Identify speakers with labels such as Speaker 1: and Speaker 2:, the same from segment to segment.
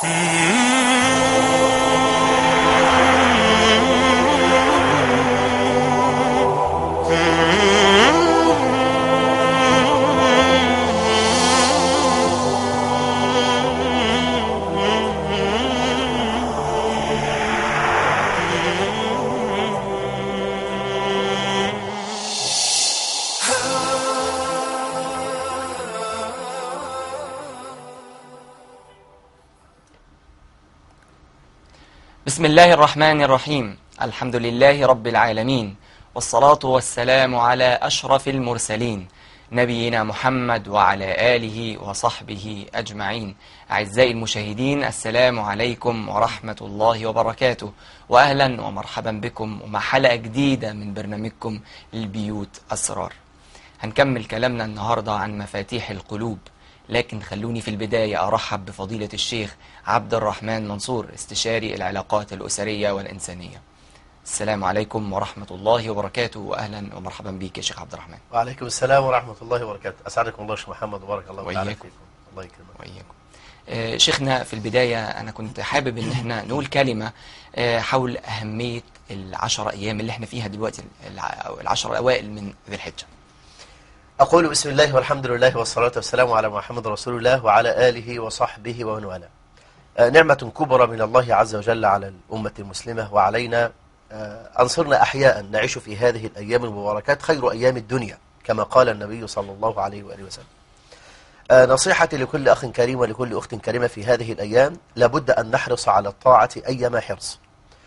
Speaker 1: بسم الله الرحمن الرحيم الحمد لله رب العالمين والصلاة والسلام على أشرف المرسلين نبينا محمد وعلى آله وصحبه أجمعين أعزائي المشاهدين السلام عليكم ورحمة الله وبركاته وأهلا ومرحبا بكم ومع حلقة جديدة من برنامجكم البيوت أسرار هنكمل كلامنا النهاردة عن مفاتيح القلوب لكن خلوني في البداية أرحب بفضيلة الشيخ عبد الرحمن منصور استشاري العلاقات الأسرية والإنسانية السلام عليكم ورحمة الله وبركاته وأهلا ومرحبا بك يا شيخ عبد الرحمن
Speaker 2: وعليكم السلام ورحمة الله وبركاته أسعدكم الله شيخ محمد وبارك الله تعالى
Speaker 1: وإياكم.
Speaker 2: فيكم الله يكرمك
Speaker 1: وإياكم آه، شيخنا في البداية أنا كنت حابب إن احنا نقول كلمة آه، حول أهمية العشر أيام اللي احنا فيها دلوقتي الع- أو العشر الأوائل من ذي الحجة
Speaker 2: أقول بسم الله والحمد لله والصلاة والسلام على محمد رسول الله وعلى آله وصحبه ومن والاه آه، نعمة كبرى من الله عز وجل على الأمة المسلمة وعلينا آه، أنصرنا أحياء نعيش في هذه الأيام المباركات خير أيام الدنيا كما قال النبي صلى الله عليه وآله وسلم آه، نصيحتي لكل أخ كريم ولكل أخت كريمة في هذه الأيام لابد أن نحرص على الطاعة أيما حرص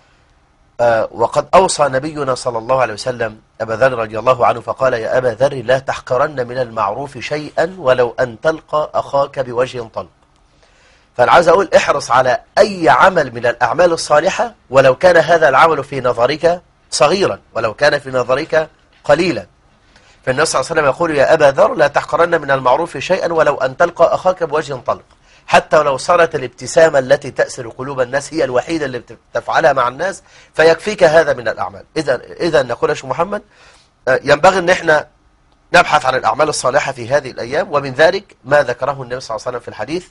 Speaker 2: آه، وقد أوصى نبينا صلى الله عليه وسلم أبا ذر رضي الله عنه فقال يا أبا ذر لا تحقرن من المعروف شيئا ولو أن تلقى أخاك بوجه طلق فأنا عايز أقول احرص على أي عمل من الأعمال الصالحة ولو كان هذا العمل في نظرك صغيرا ولو كان في نظرك قليلا فالنبي صلى الله عليه وسلم يقول يا أبا ذر لا تحقرن من المعروف شيئا ولو أن تلقى أخاك بوجه طلق حتى ولو صارت الابتسامة التي تأسر قلوب الناس هي الوحيدة اللي تفعلها مع الناس فيكفيك هذا من الأعمال إذا إذا نقول يا شيخ محمد آه، ينبغي أن احنا نبحث عن الأعمال الصالحة في هذه الأيام ومن ذلك ما ذكره النبي صلى الله عليه وسلم في الحديث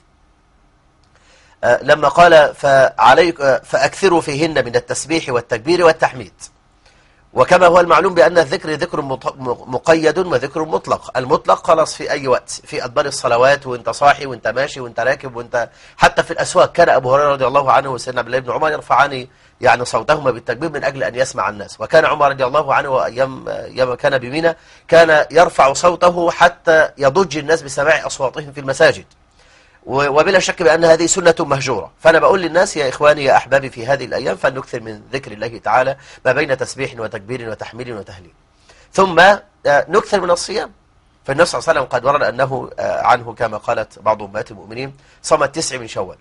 Speaker 2: آه، لما قال فعليك آه، فأكثروا فيهن من التسبيح والتكبير والتحميد وكما هو المعلوم بأن الذكر ذكر مط- م- مقيد وذكر مطلق المطلق خلاص في أي وقت في أدبار الصلوات وانت صاحي وانت ماشي وانت راكب وانت حتى في الأسواق كان أبو هريرة رضي الله عنه وسيدنا عبد الله بن عمر يرفعان يعني صوتهما بالتكبير من أجل أن يسمع الناس وكان عمر رضي الله عنه أيام أيام كان بمنى كان يرفع صوته حتى يضج الناس بسماع أصواتهم في المساجد و- وبلا شك بأن هذه سنة مهجورة فأنا بقول للناس يا إخواني يا أحبابي في هذه الأيام فلنكثر من ذكر الله تعالى ما بين تسبيح وتكبير وتحميل وتهليل ثم آه، نكثر من الصيام فالنبي صلى الله عليه وسلم قد ورد أنه آه، عنه كما قالت بعض أمهات المؤمنين صام التسع من شوال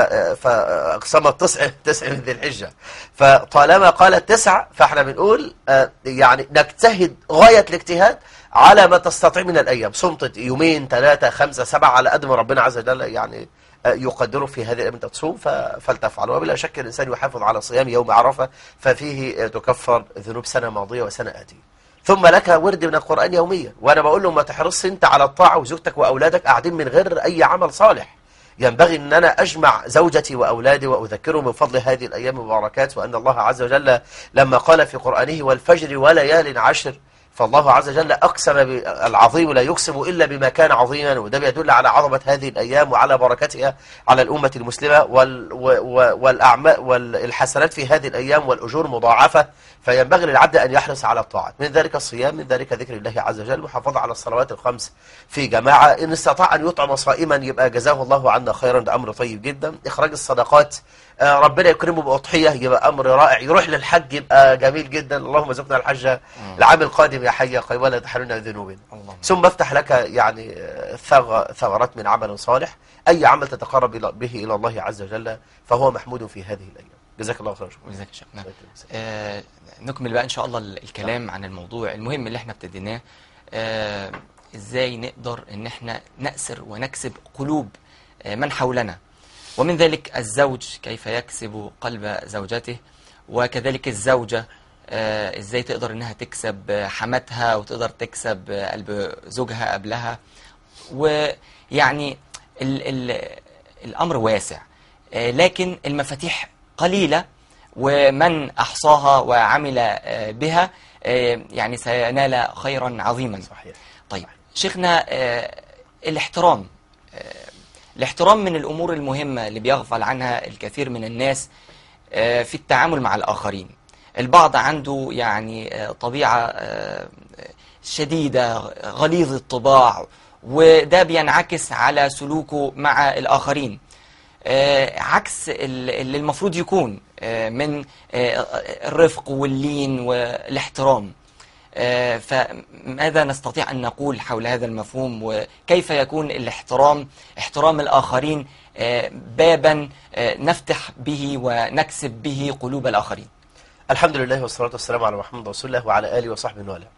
Speaker 2: وصام التسع تسع من ذي الحجة فطالما قالت تسع فاحنا بنقول آه، يعني نجتهد غاية الاجتهاد على ما تستطيع من الأيام صمت يومين ثلاثة خمسة سبعة على قد ما ربنا عز وجل يعني آه، يقدره في هذه الأيام أنت تصوم ف- فلتفعل وبلا شك الإنسان يحافظ على صيام يوم عرفة ففيه آه، تكفر ذنوب سنة ماضية وسنة آتية ثم لك ورد من القرآن يوميا وأنا بقول له ما تحرصش أنت على الطاعة وزوجتك وأولادك قاعدين من غير أي عمل صالح ينبغي أن أنا أجمع زوجتي وأولادي وأذكرهم من فضل هذه الأيام المباركات وأن الله عز وجل لما قال في قرآنه والفجر وليال عشر فالله عز وجل أقسم بالعظيم لا يقسم إلا بما كان عظيما وده بيدل على عظمة هذه الأيام وعلى بركتها على الأمة المسلمة وال والأعمال والحسنات في هذه الأيام والأجور مضاعفة فينبغي للعبد أن يحرص على الطاعات من ذلك الصيام من ذلك ذكر الله عز وجل محافظة على الصلوات الخمس في جماعة إن استطاع أن يطعم صائما يبقى جزاه الله عنا خيرا ده أمر طيب جدا إخراج الصدقات آه، ربنا يكرمه بأضحية يبقى أمر رائع يروح للحج يبقى جميل جدا اللهم زقنا الحج العام القادم يا حي يا قيوم ولا تحرمنا من ذنوبنا
Speaker 1: اللهم
Speaker 2: ثم افتح لك يعني آه، ثغ- ثغرات من عمل صالح أي عمل تتقرب إلى- به إلى الله عز وجل فهو محمود في هذه الأيام جزاك الله خيرا شكرا
Speaker 1: وجزاك الشيخ نعم. آه نكمل بقى ان شاء الله الكلام عن الموضوع المهم اللي احنا ابتديناه آه ازاي نقدر ان احنا نأسر ونكسب قلوب آه من حولنا ومن ذلك الزوج كيف يكسب قلب زوجته وكذلك الزوجة آه ازاي تقدر انها تكسب آه، حماتها وتقدر تكسب آه، قلب زوجها قبلها ويعني ال ال الامر واسع آه، لكن المفاتيح قليلة ومن أحصاها وعمل آه، بها آه، يعني سينال خيرا عظيما
Speaker 2: صحيح
Speaker 1: طيب شيخنا آه، الاحترام آه، الاحترام من الأمور المهمة اللي بيغفل عنها الكثير من الناس آه، في التعامل مع الآخرين البعض عنده يعني آه، طبيعة آه، شديدة غليظ الطباع وده بينعكس على سلوكه مع الآخرين آه، عكس ال- اللي المفروض يكون آه، من آه، الرفق واللين والاحترام آه، فماذا نستطيع أن نقول حول هذا المفهوم وكيف يكون الاحترام احترام الآخرين آه، بابا آه، نفتح به ونكسب به قلوب الآخرين
Speaker 2: الحمد لله والصلاة والسلام على محمد رسول الله وعلى آله وصحبه وله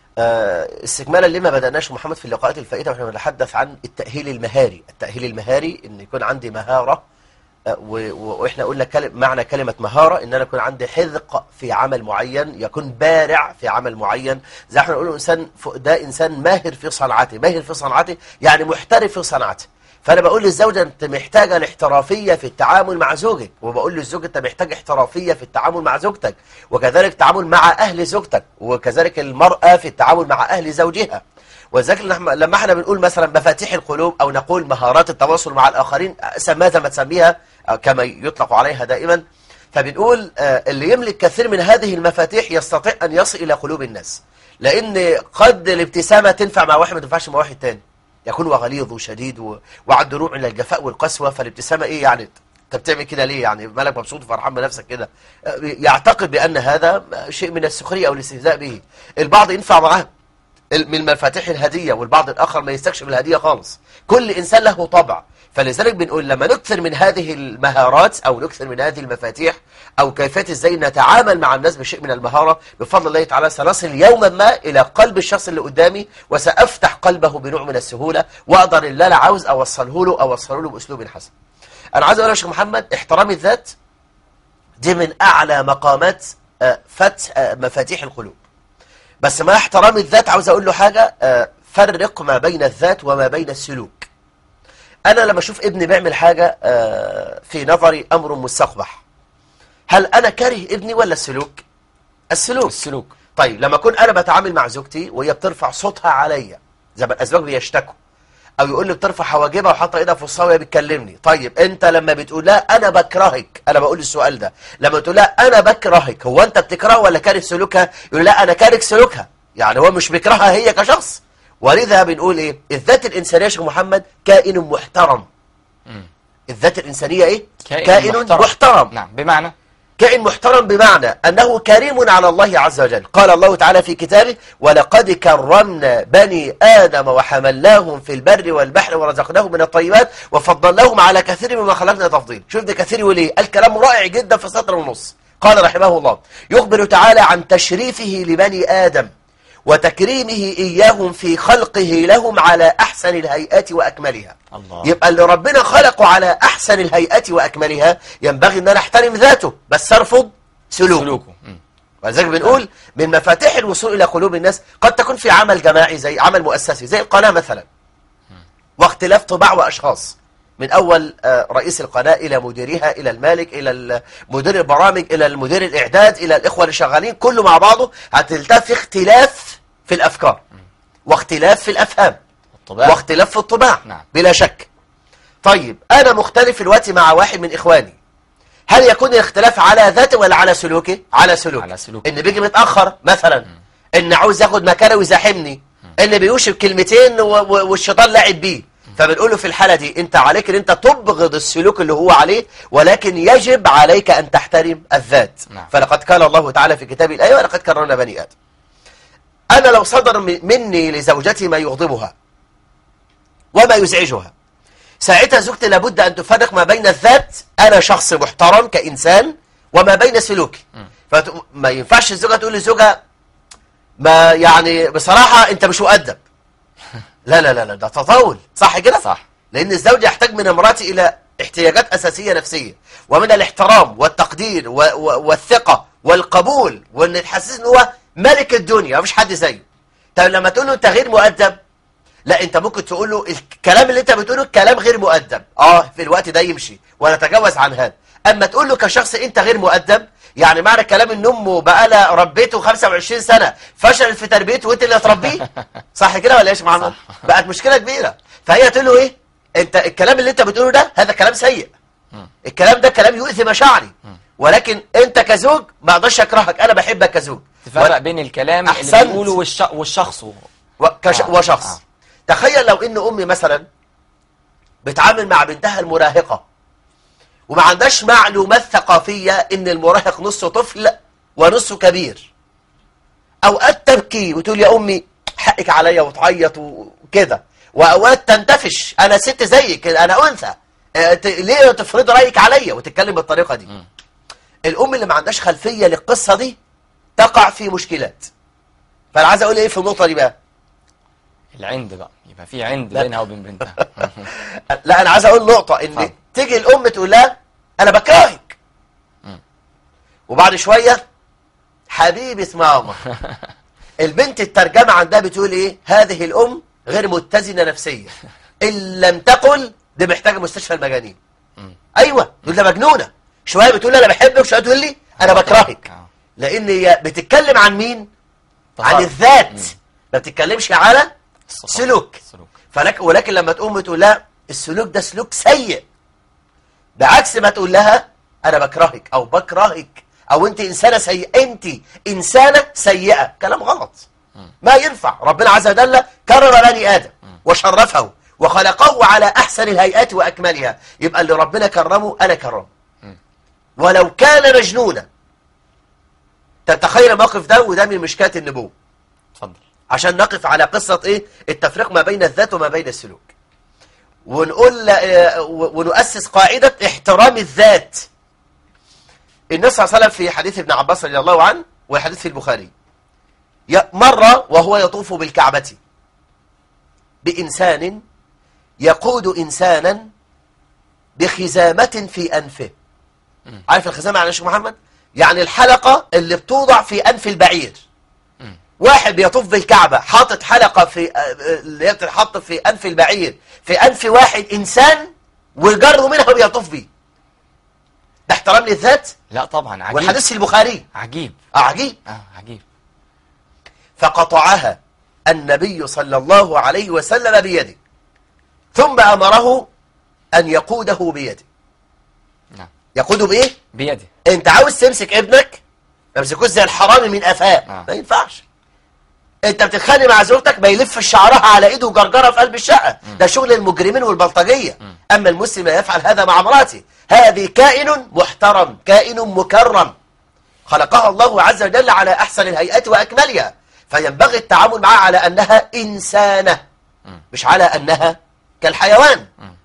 Speaker 2: آه، استكمالا لما بدأناش محمد في اللقاءات الفائتة ونحن نتحدث عن التأهيل المهاري التأهيل المهاري ان يكون عندي مهارة آه، و- و- واحنا قلنا كلم معنى كلمة مهارة ان انا يكون عندي حذق في عمل معين يكون بارع في عمل معين زي احنا نقول انسان ف- ده انسان ماهر في صنعته ماهر في صنعته يعني محترف في صنعته فانا بقول للزوجة انت محتاجة الاحترافية في التعامل مع زوجك وبقول للزوج انت محتاج احترافية في التعامل مع زوجتك وكذلك التعامل مع اهل زوجتك وكذلك المرأة في التعامل مع اهل زوجها وذلك لما لما احنا بنقول مثلا مفاتيح القلوب او نقول مهارات التواصل مع الاخرين سماها زي ما تسميها أو كما يطلق عليها دائما فبنقول آه، اللي يملك كثير من هذه المفاتيح يستطيع ان يصل الى قلوب الناس لان قد الابتسامه تنفع مع واحد ما تنفعش مع واحد تاني يكون غليظ وشديد و- وعنده نوع من الجفاء والقسوه فالابتسامه ايه يعني انت بتعمل كده ليه يعني مالك مبسوط وفرحان بنفسك كده آه، يعتقد بان هذا شيء من السخريه او الاستهزاء به البعض ينفع معاه من مفاتيح الهدية والبعض الآخر ما يستكشف الهدية خالص كل إنسان له طبع فلذلك بنقول لما نكثر من هذه المهارات أو نكثر من هذه المفاتيح أو كيفية إزاي نتعامل مع الناس بشيء من المهارة بفضل الله تعالى سنصل يوما ما إلى قلب الشخص اللي قدامي وسأفتح قلبه بنوع من السهولة وأقدر اللي أنا عاوز أوصله له أوصله له بأسلوب حسن أنا عايز أقول يا شيخ محمد احترام الذات دي من أعلى مقامات آه، فتح آه، مفاتيح القلوب بس مع احترام الذات عاوز اقول له حاجة آه، فرق ما بين الذات وما بين السلوك انا لما اشوف ابني بيعمل حاجة آه، في نظري امر مستقبح هل انا كاره ابني ولا السلوك السلوك
Speaker 1: السلوك
Speaker 2: طيب لما اكون انا بتعامل مع زوجتي وهي بترفع صوتها عليا زي ما الازواج بيشتكوا او يقول لي بترفع حواجبها وحاطه ايدها في وسطها وهي بتكلمني طيب انت لما بتقول لا انا بكرهك انا بقول السؤال ده لما تقول لا انا بكرهك هو انت بتكرهها ولا كاره سلوكها يقول لا انا كاره سلوكها يعني هو مش بيكرهها هي كشخص ولذا بنقول ايه الذات الانسانيه يا شيخ محمد كائن محترم
Speaker 1: مم.
Speaker 2: الذات الانسانيه ايه
Speaker 1: كائن
Speaker 2: كائن
Speaker 1: محترم.
Speaker 2: محترم
Speaker 1: نعم بمعنى
Speaker 2: كائن محترم بمعنى أنه كريم على الله عز وجل قال الله تعالى في كتابه ولقد كرمنا بني آدم وحملناهم في البر والبحر ورزقناهم من الطيبات وفضلناهم على كثير مما خلقنا تفضيل شوف ده كثير وليه الكلام رائع جدا في سطر ونص قال رحمه الله يخبر تعالى عن تشريفه لبني آدم وتكريمه إياهم في خلقه لهم على أحسن الهيئات وأكملها
Speaker 1: الله
Speaker 2: يبقى اللي ربنا خلقه على أحسن الهيئات وأكملها ينبغي أن أنا أحترم ذاته بس أرفض سلوكه
Speaker 1: سلوكه مم.
Speaker 2: ولذلك بنقول من مفاتيح الوصول إلى قلوب الناس قد تكون في عمل جماعي زي عمل مؤسسي زي القناة مثلا واختلاف طباع وأشخاص من أول آه، رئيس القناة إلى مديرها إلى المالك إلى ال- مدير البرامج إلى المدير الإعداد إلى الإخوة اللي شغالين كله مع بعضه هتلتقي في اختلاف في الأفكار واختلاف في الأفهام
Speaker 1: الطباع
Speaker 2: واختلاف في الطباع
Speaker 1: نعم.
Speaker 2: بلا شك طيب أنا مختلف الوقت مع واحد من إخواني هل يكون الاختلاف على ذاته ولا على سلوكه على سلوكه
Speaker 1: على سلوكه.
Speaker 2: ان بيجي متأخر مثلا ان عاوز ياخد مكانه ويزاحمني ان بيوشب كلمتين و- و- والشيطان لاعب بيه فبنقول له في الحالة دي انت عليك ان انت تبغض السلوك اللي هو عليه ولكن يجب عليك ان تحترم الذات
Speaker 1: نعم.
Speaker 2: فلقد قال الله تعالى في كتاب الآية ولقد كرمنا بني آدم أنا لو صدر م- مني لزوجتي ما يغضبها وما يزعجها ساعتها زوجتي لابد أن تفرق ما بين الذات أنا شخص محترم كإنسان وما بين سلوكي فما ينفعش الزوجة تقول للزوجة ما يعني بصراحة أنت مش مؤدب لا لا لا لا ده تطاول صح كده؟
Speaker 1: صح
Speaker 2: لأن الزوج يحتاج من امرأته إلى احتياجات أساسية نفسية ومن الاحترام والتقدير و و والثقة والقبول وأن تحسس إن هو ملك الدنيا مفيش حد زيه طب لما تقول له أنت غير مؤدب لا انت ممكن تقول له الكلام اللي انت بتقوله كلام غير مؤدب اه في الوقت ده يمشي ونتجاوز عن هذا اما تقول له كشخص انت غير مؤدب يعني معنى كلام ان امه بقالها ربيته 25 سنه فشلت في تربيته وانت اللي هتربيه صح كده ولا ايش يا محمد بقت مشكله كبيره فهي تقول له ايه انت الكلام اللي انت بتقوله ده هذا كلام سيء الكلام ده كلام يؤذي مشاعري ولكن انت كزوج ما اقدرش اكرهك انا بحبك كزوج
Speaker 1: تفرق بين الكلام اللي
Speaker 2: أحسنت.
Speaker 1: بيقوله والش... والشخص
Speaker 2: وكش...
Speaker 1: آه،
Speaker 2: وشخص
Speaker 1: آه.
Speaker 2: تخيل لو ان امي مثلا بتعامل مع بنتها المراهقة وما عندهاش معلومات ثقافية ان المراهق نصه طفل ونصه كبير اوقات تبكي وتقول يا امي حقك عليا وتعيط وكده واوقات تنتفش انا ست زيك انا انثى آه، ت- ليه تفرض رايك عليا وتتكلم بالطريقة دي
Speaker 1: مم.
Speaker 2: الام اللي ما عندهاش خلفية للقصة دي تقع في مشكلات فانا عايز اقول ايه في النقطة دي بقى
Speaker 1: العند بقى يبقى في عند
Speaker 2: لا.
Speaker 1: بينها وبين بنتها
Speaker 2: لا انا عايز اقول نقطة ان
Speaker 1: اتفضل.
Speaker 2: تيجي الام تقول لها انا بكرهك
Speaker 1: مم.
Speaker 2: وبعد شوية حبيبة ماما البنت الترجمة عندها بتقول ايه هذه الام غير متزنة نفسيا ان لم تقل دي محتاجة مستشفى المجانين
Speaker 1: مم.
Speaker 2: ايوه تقول ده مجنونة شوية بتقول لي انا بحبك وشوية تقول لي انا بكرهك
Speaker 1: آه.
Speaker 2: لان هي بتتكلم عن مين عن
Speaker 1: تفرق.
Speaker 2: الذات
Speaker 1: مم.
Speaker 2: ما بتتكلمش على
Speaker 1: الصفات.
Speaker 2: سلوك
Speaker 1: سلوك
Speaker 2: فلك ولكن لما تقوم تقول لها السلوك ده سلوك سيء بعكس ما تقول لها انا بكرهك او بكرهك او انت انسانه سيئه انت انسانه سيئه كلام غلط ما ينفع ربنا عز وجل كرم بني ادم وشرفه وخلقه على احسن الهيئات واكملها يبقى اللي ربنا كرمه انا كرمه ولو كان مجنونا تتخيل الموقف ده وده من مشكات النبوه
Speaker 1: اتفضل
Speaker 2: عشان نقف على قصة ايه التفريق ما بين الذات وما بين السلوك ونقول آه، ونؤسس قاعدة احترام الذات النبي صلى الله عليه وسلم في حديث ابن عباس رضي الله عنه وحديث في البخاري ي- مرة وهو يطوف بالكعبة بإنسان يقود إنسانا بخزامة في أنفه عارف الخزامة يعني يا شيخ محمد؟ يعني الحلقة اللي بتوضع في أنف البعير واحد بيطوف بالكعبة حاطط حلقة في آه، اللي هي بتتحط في أنف البعير في أنف واحد إنسان وجره منها بيطوف بيه ده احترام للذات
Speaker 1: لا طبعا عجيب
Speaker 2: والحديث في البخاري
Speaker 1: عجيب
Speaker 2: آه، عجيب
Speaker 1: اه عجيب
Speaker 2: فقطعها النبي صلى الله عليه وسلم بيده ثم أمره أن يقوده بيده
Speaker 1: نعم
Speaker 2: يقوده بإيه؟
Speaker 1: بيده
Speaker 2: انت عاوز تمسك ابنك ما تمسكوش زي الحرامي من قفاه
Speaker 1: آه.
Speaker 2: ما ينفعش انت بتتخانق مع زوجتك ما يلفش شعرها على ايده وجرجره في قلب الشقه ده شغل المجرمين والبلطجيه اما المسلم لا يفعل هذا مع امراته هذه كائن محترم كائن مكرم خلقها الله عز وجل على احسن الهيئات واكملها فينبغي التعامل معها على انها انسانه مش على انها كالحيوان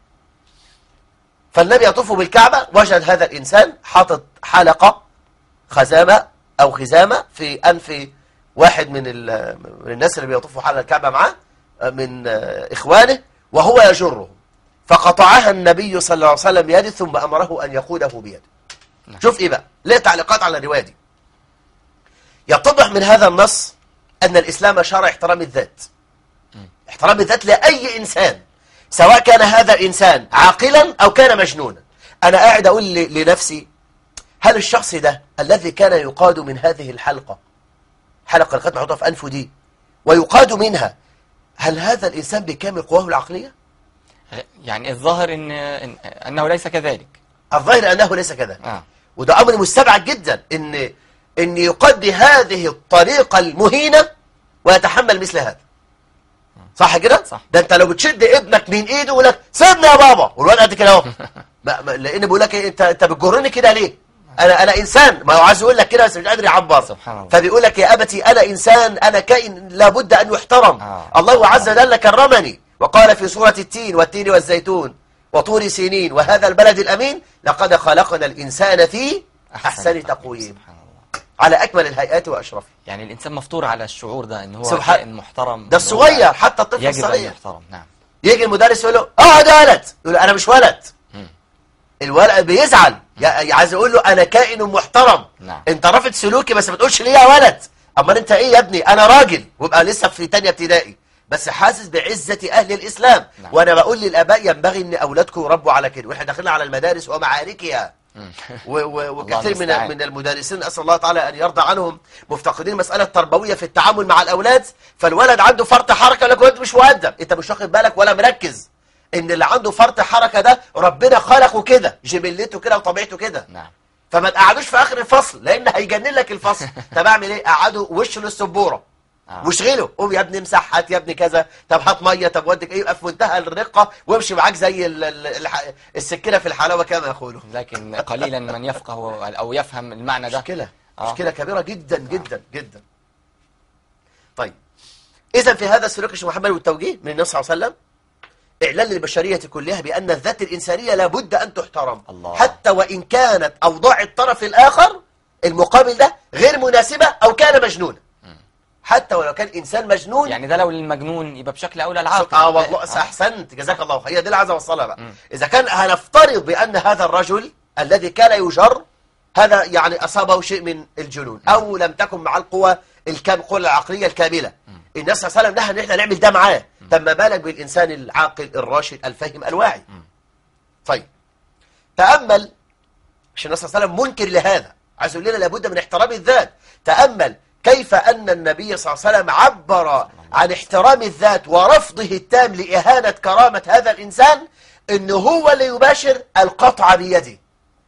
Speaker 2: فالنبي يطوف بالكعبة وجد هذا الإنسان حاطط حلقة خزامة أو خزامة في أنف واحد من, ال- من الناس اللي بيطوفوا حول الكعبة معاه من إخوانه وهو يجره فقطعها النبي صلى الله عليه وسلم بيده ثم أمره أن يقوده بيده
Speaker 1: نعم.
Speaker 2: شوف إيه بقى ليه تعليقات على الرواية دي يتضح من هذا النص أن الإسلام شرع احترام الذات احترام الذات لأي إنسان سواء كان هذا الإنسان عاقلا أو كان مجنونا أنا قاعد أقول ل- لنفسي هل الشخص ده الذي كان يقاد من هذه الحلقة حلقة اللي كانت محطوطة في أنفه دي ويقاد منها هل هذا الإنسان بكامل قواه العقلية؟
Speaker 1: يعني الظاهر إن إن أنه ليس كذلك
Speaker 2: الظاهر أنه ليس كذا
Speaker 1: آه.
Speaker 2: وده أمر مستبعد جدا إن إن يقاد بهذه الطريقة المهينة ويتحمل مثل هذا صح كده؟
Speaker 1: صح.
Speaker 2: ده أنت لو بتشد ابنك من إيده يقول لك سيبني يا بابا والواد قد كده أهو ما- ما- لأن بيقول لك إيه أنت أنت بتجرني كده ليه؟ أنا أنا إنسان ما هو عايز يقول لك كده بس مش قادر يعبر
Speaker 1: سبحان الله.
Speaker 2: فبيقول لك يا أبتي أنا إنسان أنا كائن لابد أن يحترم
Speaker 1: آه.
Speaker 2: الله عز وجل كرمني وقال في سورة التين والتين والزيتون وطور سينين وهذا البلد الأمين لقد خلقنا الإنسان في أحسن تقويم
Speaker 1: سبحان الله
Speaker 2: على أكمل الهيئات وأشرفها
Speaker 1: يعني الإنسان مفطور على الشعور ده إن هو
Speaker 2: سبحان-
Speaker 1: كائن محترم
Speaker 2: ده
Speaker 1: إن هو
Speaker 2: الصغير حتى الطفل
Speaker 1: يجب أن
Speaker 2: الصغير
Speaker 1: يحترم نعم
Speaker 2: يجي المدرس يقول له اه ده ولد يقول له انا مش ولد
Speaker 1: مم.
Speaker 2: الولد بيزعل يا- عايز يقول له انا كائن محترم
Speaker 1: نعم.
Speaker 2: انت رافض سلوكي بس ما تقولش ليه يا ولد اما انت ايه يا ابني انا راجل ويبقى لسه في تانية ابتدائي بس حاسس بعزة أهل الإسلام
Speaker 1: نعم.
Speaker 2: وأنا بقول للآباء ينبغي أن أولادكم يربوا على كده وإحنا داخلين على المدارس ومعاركها
Speaker 1: مم.
Speaker 2: و- و- وكثير من
Speaker 1: المستعان.
Speaker 2: من المدرسين اسال الله تعالى ان يرضى عنهم مفتقدين مساله تربويه في التعامل مع الاولاد فالولد عنده فرط حركه لكن انت مش مؤدب انت مش واخد بالك ولا مركز ان اللي عنده فرط حركه ده ربنا خلقه كده جبلته كده وطبيعته كده
Speaker 1: نعم
Speaker 2: فما تقعدوش في اخر الفصل لان هيجنن لك الفصل طب اعمل ايه قعده وشه للسبوره
Speaker 1: آه.
Speaker 2: واشغله قوم يا ابني امسح هات يا ابني كذا طب هات ميه طب ودك ايه يبقى في منتهى الرقه وامشي معاك زي ال- ال- الح- السكينه في الحلاوه كما يقولون
Speaker 1: لكن قليلا من يفقه او يفهم المعنى ده
Speaker 2: مشكلة
Speaker 1: آه.
Speaker 2: مشكلة كبيرة جدا جدا جدا طيب إذا في هذا السلوك يا شيخ محمد والتوجيه من النبي صلى الله عليه وسلم إعلان للبشرية كلها بأن الذات الإنسانية لابد أن تحترم
Speaker 1: الله.
Speaker 2: حتى وإن كانت أوضاع الطرف الآخر المقابل ده غير مناسبة أو كان مجنونا حتى ولو كان إنسان مجنون
Speaker 1: يعني ده لو للمجنون يبقى بشكل اولى العاقل
Speaker 2: اه والله
Speaker 1: آه.
Speaker 2: احسنت جزاك الله خير هي دي اللي عايز اوصلها بقى
Speaker 1: مم.
Speaker 2: اذا كان هنفترض بان هذا الرجل الذي كان يجر هذا يعني اصابه شيء من الجنون او لم تكن مع القوى الكام القوى العقليه الكامله النبي صلى الله عليه وسلم نهى ان احنا نعمل ده معاه طب ما بالك بالانسان العاقل الراشد الفاهم الواعي طيب تامل مش النبي صلى الله عليه وسلم منكر لهذا عايز يقول لنا لابد من احترام الذات تامل كيف ان النبي صلى الله عليه وسلم عبر عن احترام الذات ورفضه التام لاهانه كرامه هذا الانسان ان هو اللي يباشر القطع بيده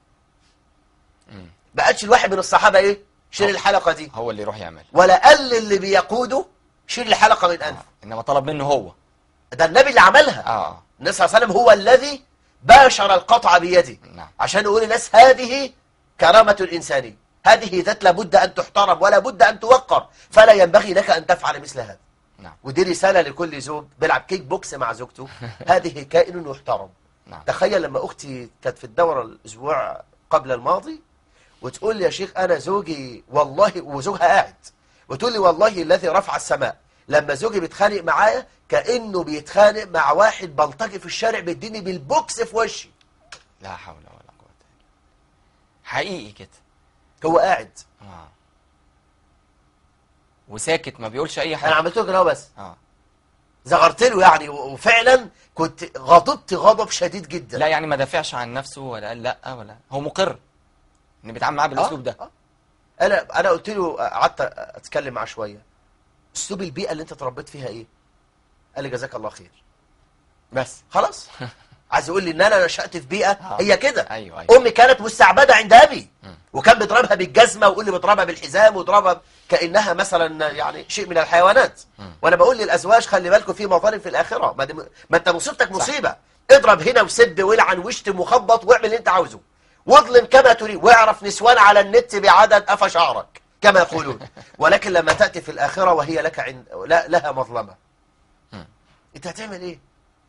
Speaker 1: مم.
Speaker 2: بقتش الواحد من الصحابه ايه شيل الحلقه دي
Speaker 1: هو اللي يروح يعمل
Speaker 2: ولا قال اللي بيقوده شيل الحلقه من انفه
Speaker 1: آه. انما طلب منه هو
Speaker 2: ده النبي اللي عملها
Speaker 1: اه
Speaker 2: النبي صلى الله عليه وسلم هو الذي باشر القطع بيده
Speaker 1: نعم
Speaker 2: عشان نقول للناس هذه كرامة إنسانية هذه ذات لابد أن تحترم ولا بد أن توقر فلا ينبغي لك أن تفعل مثل هذا
Speaker 1: نعم
Speaker 2: ودي رسالة لكل زوج بيلعب كيك بوكس مع زوجته هذه كائن يحترم
Speaker 1: نعم
Speaker 2: تخيل لما أختي كانت في الدورة الأسبوع قبل الماضي وتقول لي يا شيخ أنا زوجي والله وزوجها قاعد وتقول لي والله الذي رفع السماء لما زوجي بيتخانق معايا كأنه بيتخانق مع واحد بلطجي في الشارع بيديني بالبوكس في وشي
Speaker 1: لا حول ولا قوه الا بالله حقيقي كده
Speaker 2: هو قاعد
Speaker 1: اه وساكت ما بيقولش اي
Speaker 2: انا
Speaker 1: حاجه
Speaker 2: عملت له كده بس
Speaker 1: اه
Speaker 2: زغرت له يعني و- وفعلا كنت غضبت غضب شديد جدا
Speaker 1: لا يعني ما دافعش عن نفسه ولا قال لا ولا هو مقر ان بيتعامل معاه بالاسلوب ده
Speaker 2: آه. انا انا قلت له قعدت اتكلم معاه شويه اسلوب البيئه اللي انت اتربيت فيها ايه قال لي جزاك الله خير
Speaker 1: بس
Speaker 2: خلاص عايز يقول لي ان انا نشات في بيئه
Speaker 1: آه.
Speaker 2: هي كده
Speaker 1: ايوه ايوه
Speaker 2: امي كانت مستعبده عند ابي
Speaker 1: مم.
Speaker 2: وكان بيضربها بالجزمه ويقول لي بيضربها بالحزام ويضربها كانها مثلا يعني شيء من الحيوانات
Speaker 1: مم.
Speaker 2: وانا بقول للازواج خلي بالكم في مظالم في الاخره ما, دي ما انت مصيبتك مصيبه اضرب هنا وسب والعن واشتم وخبط واعمل اللي انت عاوزه واظلم كما تريد واعرف نسوان على النت بعدد قفا شعرك كما يقولون ولكن لما تاتي في الاخره وهي لك عند لا لها مظلمه
Speaker 1: مم.
Speaker 2: انت هتعمل ايه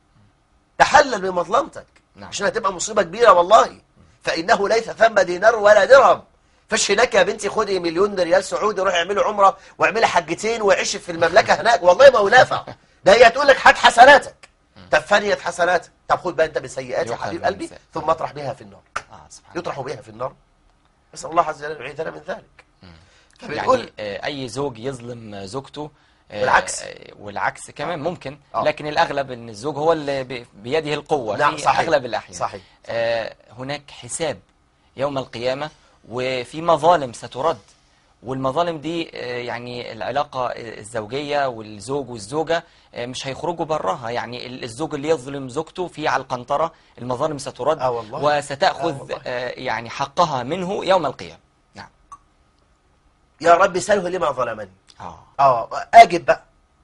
Speaker 2: تحلل من مظلمتك
Speaker 1: نعم.
Speaker 2: عشان هتبقى مصيبه كبيره والله فانه ليس ثم دينار ولا درهم فش هناك يا بنتي خدي مليون ريال سعودي روحي اعملي عمره واعملي حجتين وعيشي في المملكه هناك والله ما هو نافع ده هي تقول لك هات حسناتك طب فنيت حسناتك طب خد بقى انت بسيئات يا
Speaker 1: يؤخذ
Speaker 2: حبيب
Speaker 1: من
Speaker 2: قلبي
Speaker 1: السيئات.
Speaker 2: ثم اطرح بها في النار
Speaker 1: اه سبحان الله
Speaker 2: يطرح بها في النار نسال الله عز وجل ان يعيذنا من ذلك
Speaker 1: مم.
Speaker 2: فبنقول
Speaker 1: يعني آه، اي زوج يظلم زوجته آه،
Speaker 2: والعكس.
Speaker 1: آه، والعكس كمان ممكن
Speaker 2: آه.
Speaker 1: لكن الاغلب ان الزوج هو اللي ب- بيده القوه
Speaker 2: نعم
Speaker 1: في
Speaker 2: صحيح
Speaker 1: اغلب الاحيان
Speaker 2: صحيح
Speaker 1: آه، هناك حساب يوم القيامة وفي مظالم سترد والمظالم دي آه، يعني العلاقة الزوجية والزوج والزوجة آه، مش هيخرجوا براها يعني ال- الزوج اللي يظلم زوجته في على القنطرة المظالم سترد
Speaker 2: آه والله. آه
Speaker 1: وستأخذ
Speaker 2: والله.
Speaker 1: آه، يعني حقها منه يوم القيامة نعم
Speaker 2: يا رب سله لما ظلمني
Speaker 1: آه.
Speaker 2: اه اجب بقى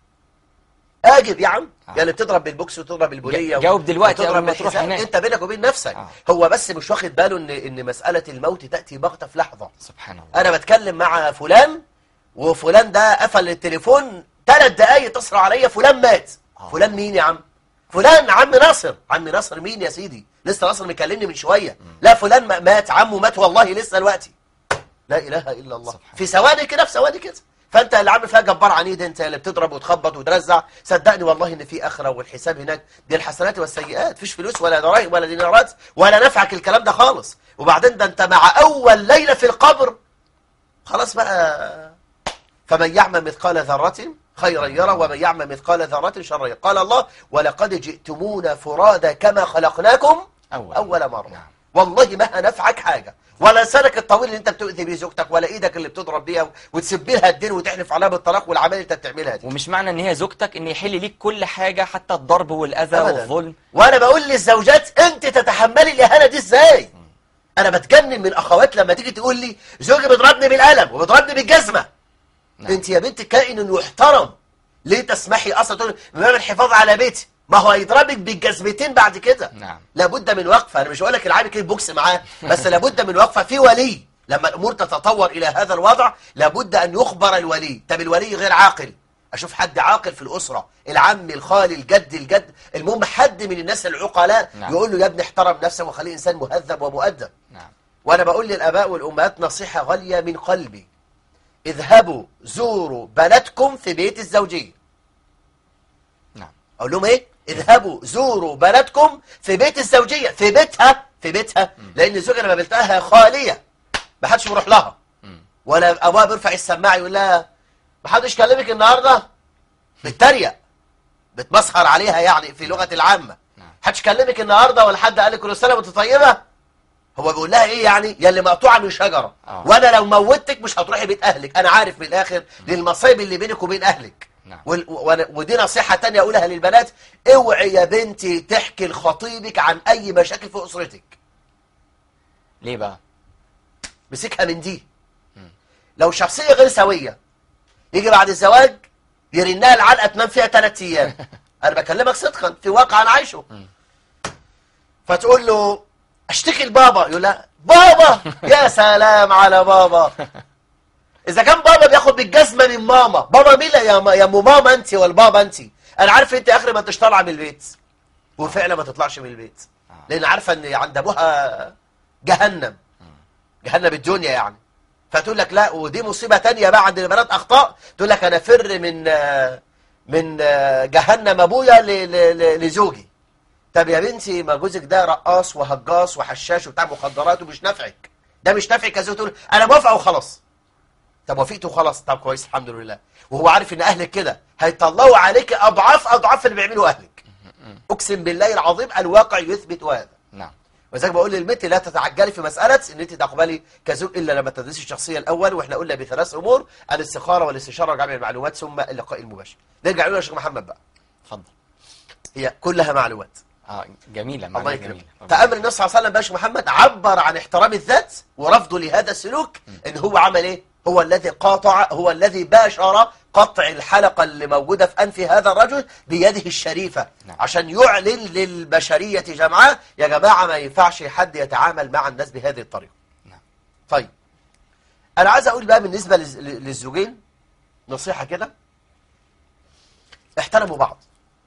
Speaker 2: اجب يا عم
Speaker 1: آه.
Speaker 2: يا اللي بتضرب بالبوكس وتضرب بالبوليه
Speaker 1: ج- جاوب دلوقتي
Speaker 2: وتضرب
Speaker 1: قبل ما تروح
Speaker 2: بالحزام.
Speaker 1: هناك.
Speaker 2: انت بينك وبين نفسك
Speaker 1: آه.
Speaker 2: هو بس مش واخد باله ان ان مساله الموت تاتي بغته في لحظه
Speaker 1: سبحان الله
Speaker 2: انا بتكلم مع فلان وفلان ده قفل التليفون ثلاث دقايق تصل عليا فلان مات
Speaker 1: آه.
Speaker 2: فلان مين يا عم فلان عم ناصر عم ناصر مين يا سيدي لسه ناصر مكلمني من شويه لا فلان ما- مات عمه مات والله لسه دلوقتي لا اله الا الله
Speaker 1: سبحان
Speaker 2: في ثواني كده في ثواني كده فانت اللي عامل فيها جبار عنيد انت اللي بتضرب وتخبط وترزع صدقني والله ان في اخره والحساب هناك دي الحسنات والسيئات فيش فلوس ولا دراهم ولا دينارات ولا نفعك الكلام ده خالص وبعدين ده انت مع اول ليله في القبر خلاص بقى فمن يعمل مثقال ذرة خيرا يرى ومن يعمل مثقال ذرة شرا يرى قال الله ولقد جئتمونا فرادا كما خلقناكم
Speaker 1: أول,
Speaker 2: أول مرة
Speaker 1: نعم.
Speaker 2: والله ما هنفعك حاجة ولا لسانك الطويل اللي انت بتؤذي بيه زوجتك ولا ايدك اللي بتضرب بيها وتسبي لها الدين وتحلف عليها بالطلاق والعمال اللي انت بتعملها دي
Speaker 1: ومش معنى ان هي زوجتك ان يحل ليك كل حاجة حتى الضرب والأذى
Speaker 2: أبداً.
Speaker 1: والظلم
Speaker 2: وانا بقول للزوجات انت تتحملي الاهانه دي ازاي انا بتجنن من الاخوات لما تيجي تقول لي زوجي بيضربني بالقلم وبيضربني بالجزمه
Speaker 1: نعم.
Speaker 2: انت يا بنت كائن يحترم ليه تسمحي اصلا تقول من باب الحفاظ على بيتي ما هو هيضربك بالجزمتين بعد كده
Speaker 1: نعم.
Speaker 2: لابد من وقفه انا مش هقول لك العبي كده بوكس معاه بس لابد من وقفه في ولي لما الامور تتطور الى هذا الوضع لابد ان يخبر الولي طب الولي غير عاقل اشوف حد عاقل في الاسره العم الخال الجد الجد المهم حد من الناس العقلاء
Speaker 1: نعم.
Speaker 2: يقول له يا ابني احترم نفسك وخليه انسان مهذب ومؤدب
Speaker 1: نعم
Speaker 2: وانا بقول للاباء والامهات نصيحه غاليه من قلبي اذهبوا زوروا بناتكم في بيت الزوجيه
Speaker 1: نعم
Speaker 2: اقول لهم ايه اذهبوا زوروا بناتكم في بيت الزوجيه في بيتها في بيتها لان الزوجه لما بلتقاها خاليه ما حدش بيروح لها
Speaker 1: مم.
Speaker 2: ولا ابوها بيرفع السماعه يقول لها ما حدش كلمك النهارده بتتريق بتمسخر عليها يعني في لغه العامه
Speaker 1: نعم.
Speaker 2: حدش كلمك النهارده ولا حد قال لك كل سنه وانت طيبه هو بيقول لها ايه يعني يا اللي مقطوعه من شجره
Speaker 1: آه.
Speaker 2: وانا لو موتك مش هتروحي بيت اهلك انا عارف من الاخر للمصايب اللي بينك وبين اهلك
Speaker 1: نعم.
Speaker 2: وال- وأنا- ودي نصيحة تانية أقولها للبنات اوعي يا بنتي تحكي لخطيبك عن أي مشاكل في أسرتك
Speaker 1: ليه بقى
Speaker 2: مسكها من دي لو شخصية غير سوية يجي بعد الزواج يرنها العلقة تنام فيها ثلاث أيام أنا بكلمك صدقا في واقع أنا عايشه فتقول له اشتكي لبابا يقول لها بابا يا سلام على بابا اذا كان بابا بياخد بالجزمه من ماما بابا مين يا ما يا ام ماما انت ولا بابا انت انا عارف انت اخر ما انتش طالعه من البيت وفعلا ما تطلعش من البيت لان عارفه ان عند ابوها جهنم جهنم الدنيا يعني فتقول لك لا ودي مصيبه تانية بقى عند البنات اخطاء تقول لك انا فر من آه، من آه، جهنم ابويا ل- ل- ل- لزوجي طب يا بنتي ما جوزك ده رقاص وهجاص وحشاش وبتاع مخدرات ومش نافعك ده مش نافعك يا زوج تقول انا موافقه وخلاص طب وافقت وخلاص طب كويس الحمد لله وهو عارف ان اهلك كده هيطلعوا عليك اضعاف اضعاف اللي بيعملوا اهلك اقسم بالله العظيم الواقع يثبت هذا
Speaker 1: نعم
Speaker 2: وذلك بقول للبنت لا تتعجلي في مسألة ان انت تقبلي كزوج الا لما تدرسي الشخصية الاول واحنا قلنا بثلاث امور الاستخارة والاستشارة وجمع المعلومات ثم اللقاء المباشر نرجع نقول يا شيخ محمد بقى
Speaker 1: اتفضل
Speaker 2: هي كلها معلومات
Speaker 1: اه جميلة
Speaker 2: الله
Speaker 1: معناها
Speaker 2: يكرمك
Speaker 1: جميلة
Speaker 2: فامر النبي صلى الله عليه وسلم باش محمد عبر عن احترام الذات ورفضه لهذا السلوك ان هو عمل ايه هو الذي قاطع هو الذي باشر قطع الحلقة اللي موجودة في أنف هذا الرجل بيده الشريفة
Speaker 1: نعم.
Speaker 2: عشان يعلن للبشرية جمعاء يا جماعة ما ينفعش حد يتعامل مع الناس بهذه الطريقة
Speaker 1: نعم.
Speaker 2: طيب أنا عايز أقول بقى بالنسبة للز- للزوجين نصيحة كده احترموا بعض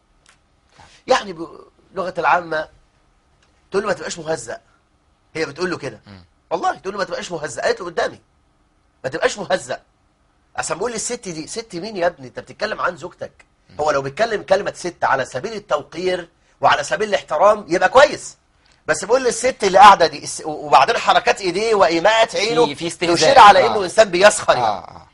Speaker 2: يعني بلغة العامة تقول له ما تبقاش مهزأ هي بتقول له كده
Speaker 1: مم.
Speaker 2: والله تقول له ما تبقاش مهزأ قالت له قدامي ما تبقاش مهزأ عشان بقول للست دي ست مين يا ابني انت بتتكلم عن زوجتك هو لو بيتكلم كلمة ست على سبيل التوقير وعلى سبيل الاحترام يبقى كويس بس بقول للست اللي قاعدة دي الس- وبعدين حركات ايديه وإيماءات عينه
Speaker 1: في استهزاء.
Speaker 2: تشير على
Speaker 1: آه.
Speaker 2: انه انسان بيسخر يعني.
Speaker 1: اه اه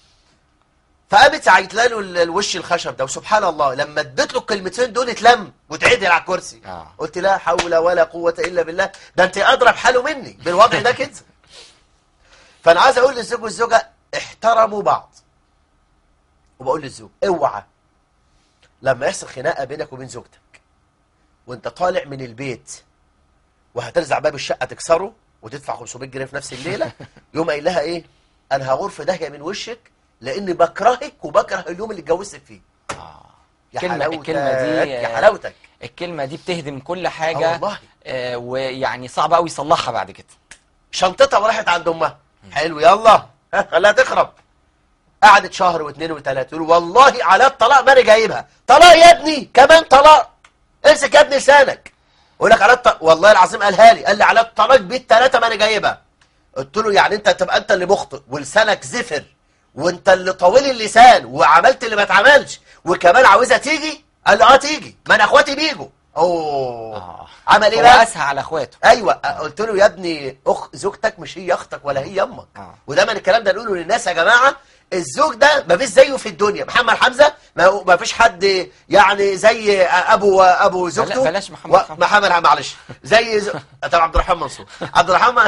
Speaker 2: فقامت عيت له ال- الوش الخشب ده وسبحان الله لما اديت له الكلمتين دول اتلم واتعدل على الكرسي
Speaker 1: آه.
Speaker 2: قلت لا حول ولا قوة إلا بالله ده انت أضرب حاله مني بالوضع ده كده فأنا عايز أقول للزوج والزوجة احترموا بعض وبقول للزوج اوعى لما يحصل خناقة بينك وبين زوجتك وانت طالع من البيت وهترزع باب الشقة تكسره وتدفع 500 جنيه في نفس الليلة يوم قايل لها ايه انا هغور في داهية من وشك لاني بكرهك وبكره اليوم اللي اتجوزت فيه
Speaker 1: اه
Speaker 2: يا
Speaker 1: كلمة-
Speaker 2: حلاوتك
Speaker 1: الكلمة دي،
Speaker 2: يا
Speaker 1: آه،
Speaker 2: حلاوتك
Speaker 1: الكلمة دي بتهدم كل
Speaker 2: آه
Speaker 1: حاجة
Speaker 2: والله.
Speaker 1: آه ويعني صعب قوي يصلحها بعد كده
Speaker 2: شنطتها وراحت عند امها حلو يلا ها خليها تخرب قعدت شهر واثنين وثلاثه تقول والله على الطلاق ما انا جايبها طلاق يا ابني كمان طلاق امسك يا ابني لسانك يقول لك على الطلاق والله العظيم قالها لي قال لي على الطلاق بالثلاثه ما انا جايبها قلت له يعني انت تبقى انت اللي مخطئ ولسانك زفر وانت اللي طويل اللسان وعملت اللي ما اتعملش وكمان عاوزها تيجي قال لي اه تيجي ما انا اخواتي بيجوا اوه
Speaker 1: اه
Speaker 2: عمل ايه
Speaker 1: هو
Speaker 2: بقى
Speaker 1: اسهى على اخواته
Speaker 2: ايوه قلت له يا ابني اخ زوجتك مش هي اختك ولا هي امك
Speaker 1: آه.
Speaker 2: ودايما الكلام ده نقوله للناس يا جماعه الزوج ده ما فيش زيه في الدنيا محمد حمزه ما هو- ما فيش حد يعني زي ابو ابو زوجته
Speaker 1: بلاش محمد
Speaker 2: و-
Speaker 1: حمزة.
Speaker 2: محمد حمزة، معلش زي ز... طب عبد الرحمن منصور عبد الرحمن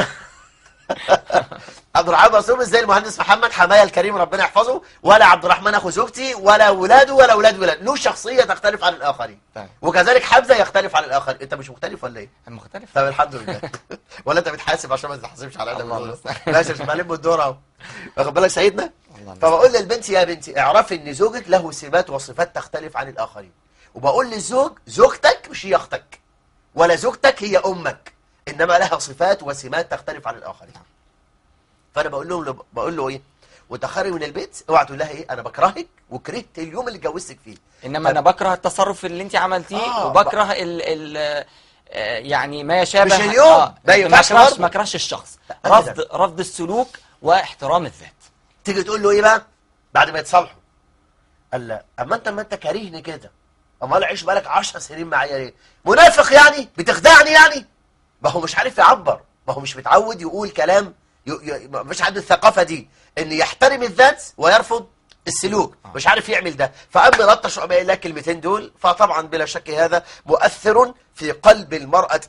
Speaker 2: عبد الرحمن منصور مش زي المهندس محمد حمايه الكريم ربنا يحفظه ولا عبد الرحمن اخو زوجتي ولا ولاده ولا ولاد ولاد له شخصيه تختلف عن الاخرين
Speaker 1: طيب.
Speaker 2: وكذلك حمزه يختلف عن الاخرين انت مش مختلف ولا ايه
Speaker 1: المختلف
Speaker 2: طب الحمد لله ولا انت بتحاسب عشان ما تحاسبش على
Speaker 1: الله
Speaker 2: انا
Speaker 1: المستعان.
Speaker 2: ماشي مش معلم الدور اهو واخد بالك سيدنا
Speaker 1: الله
Speaker 2: فبقول للبنت يا بنتي اعرفي ان زوجك له سمات وصفات تختلف عن الاخرين وبقول للزوج زوجتك مش هي اختك ولا زوجتك هي امك انما لها صفات وسمات تختلف عن الاخرين فانا بقول له بقول له ايه وانت خارج من البيت اوعى تقول لها ايه انا بكرهك وكرهت اليوم اللي اتجوزتك فيه
Speaker 1: انما انا بكره التصرف اللي انت عملتيه
Speaker 2: آه،
Speaker 1: وبكره ال ال آه، يعني ما يشابه
Speaker 2: مش اليوم،
Speaker 1: آه،
Speaker 2: ما ينفعش
Speaker 1: اكرهش
Speaker 2: برضه.
Speaker 1: ما اكرهش الشخص
Speaker 2: أبداً.
Speaker 1: رفض رفض السلوك واحترام الذات
Speaker 2: تيجي تقول له ايه بقى بعد ما يتصالحوا قال لا اما انت ما انت كارهني كده امال عيش بالك 10 سنين معايا ليه منافق يعني بتخدعني يعني ما هو مش عارف يعبر ما هو مش متعود يقول كلام ي... ي... مش عنده الثقافه دي ان يحترم الذات ويرفض السلوك مش عارف يعمل ده فأما لطش وأما قال لك الكلمتين دول فطبعا بلا شك هذا مؤثر في قلب المرأة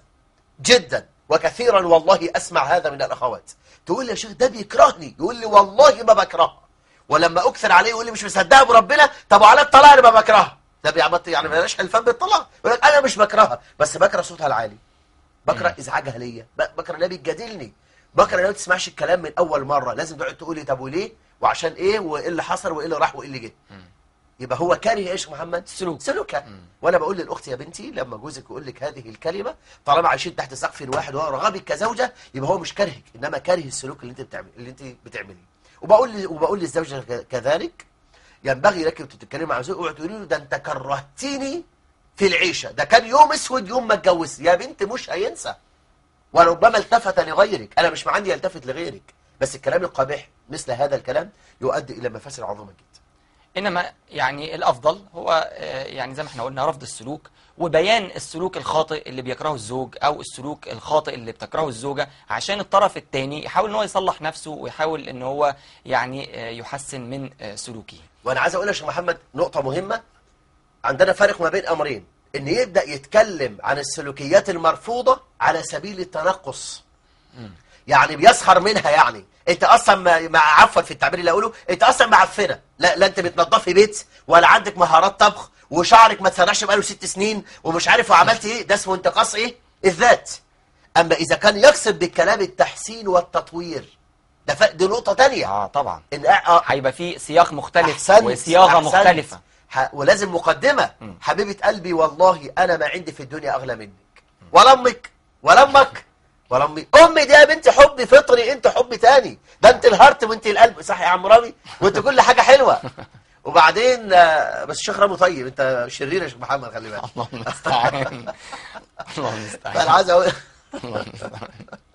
Speaker 2: جدا وكثيرا والله أسمع هذا من الأخوات تقول لي يا شيخ ده بيكرهني يقول لي والله ما بكرهه ولما أكثر عليه يقول لي مش مصدقها بربنا طب وعلى الطلاق أنا ما بكرهها ده بيعبط يعني بلاش حلفان بالطلاق يقول لك أنا مش بكرهها بس بكره صوتها العالي بكره ازعاجها ليا ب- بكره انها بتجادلني بكره انها ما تسمعش الكلام من اول مره لازم تقعد تقول لي طب وليه وعشان ايه وايه اللي حصل وايه اللي راح وايه اللي جه يبقى هو كاره ايش يا محمد
Speaker 1: سلوك.
Speaker 2: سلوكها وانا بقول للاخت يا بنتي لما جوزك يقول لك هذه الكلمه طالما عايشين تحت سقف واحد وهو رغبك كزوجه يبقى هو مش كارهك انما كاره السلوك اللي انت بتعمل اللي انت بتعمليه وبقول لي وبقول للزوجه ك- كذلك ينبغي لك وانت بتتكلمي مع زوجك اوعي تقولي له ده انت كرهتني في العيشه ده كان يوم اسود يوم ما اتجوزت يا بنت مش هينسى وربما التفت لغيرك انا مش عندي يلتفت لغيرك بس الكلام القبيح مثل هذا الكلام يؤدي الى مفاسد عظيمه جدا
Speaker 1: انما يعني الافضل هو آه، يعني زي ما احنا قلنا رفض السلوك وبيان السلوك الخاطئ اللي بيكرهه الزوج او السلوك الخاطئ اللي بتكرهه الزوجه عشان الطرف الثاني يحاول ان هو يصلح نفسه ويحاول ان هو يعني آه، يحسن من آه، سلوكه
Speaker 2: وانا عايز اقول يا شيخ محمد نقطه مهمه عندنا فرق ما بين امرين ان يبدا يتكلم عن السلوكيات المرفوضه على سبيل التنقص يعني بيسخر منها يعني انت اصلا ما- مع عفوا في التعبير اللي اقوله انت اصلا معفنه لا لا انت بتنظفي بيت ولا عندك مهارات طبخ وشعرك ما اتسرحش بقاله ست سنين ومش عارف وعملت ايه ده اسمه انتقاص ايه الذات اما اذا كان يقصد بالكلام التحسين والتطوير ده ف... دي نقطه تانية
Speaker 1: اه طبعا
Speaker 2: ان اه
Speaker 1: هيبقى في سياق مختلف
Speaker 2: أحسنت
Speaker 1: وصياغه
Speaker 2: أحسنت.
Speaker 1: مختلفه
Speaker 2: ح... ولازم مقدمة
Speaker 1: مم.
Speaker 2: حبيبة قلبي والله أنا ما عندي في الدنيا أغلى منك ولا أمك ولا أمك ولا أمي أمي دي يا بنتي حب فطري أنت حب تاني ده أنت الهارت وأنت القلب صح يا عم رامي وأنت كل حاجة حلوة وبعدين آه، بس الشيخ رامي طيب أنت شرير يا شيخ محمد خلي بالك
Speaker 1: الله المستعان الله
Speaker 2: فأنا
Speaker 1: المستعان
Speaker 2: عايز أقول
Speaker 1: الله المستعان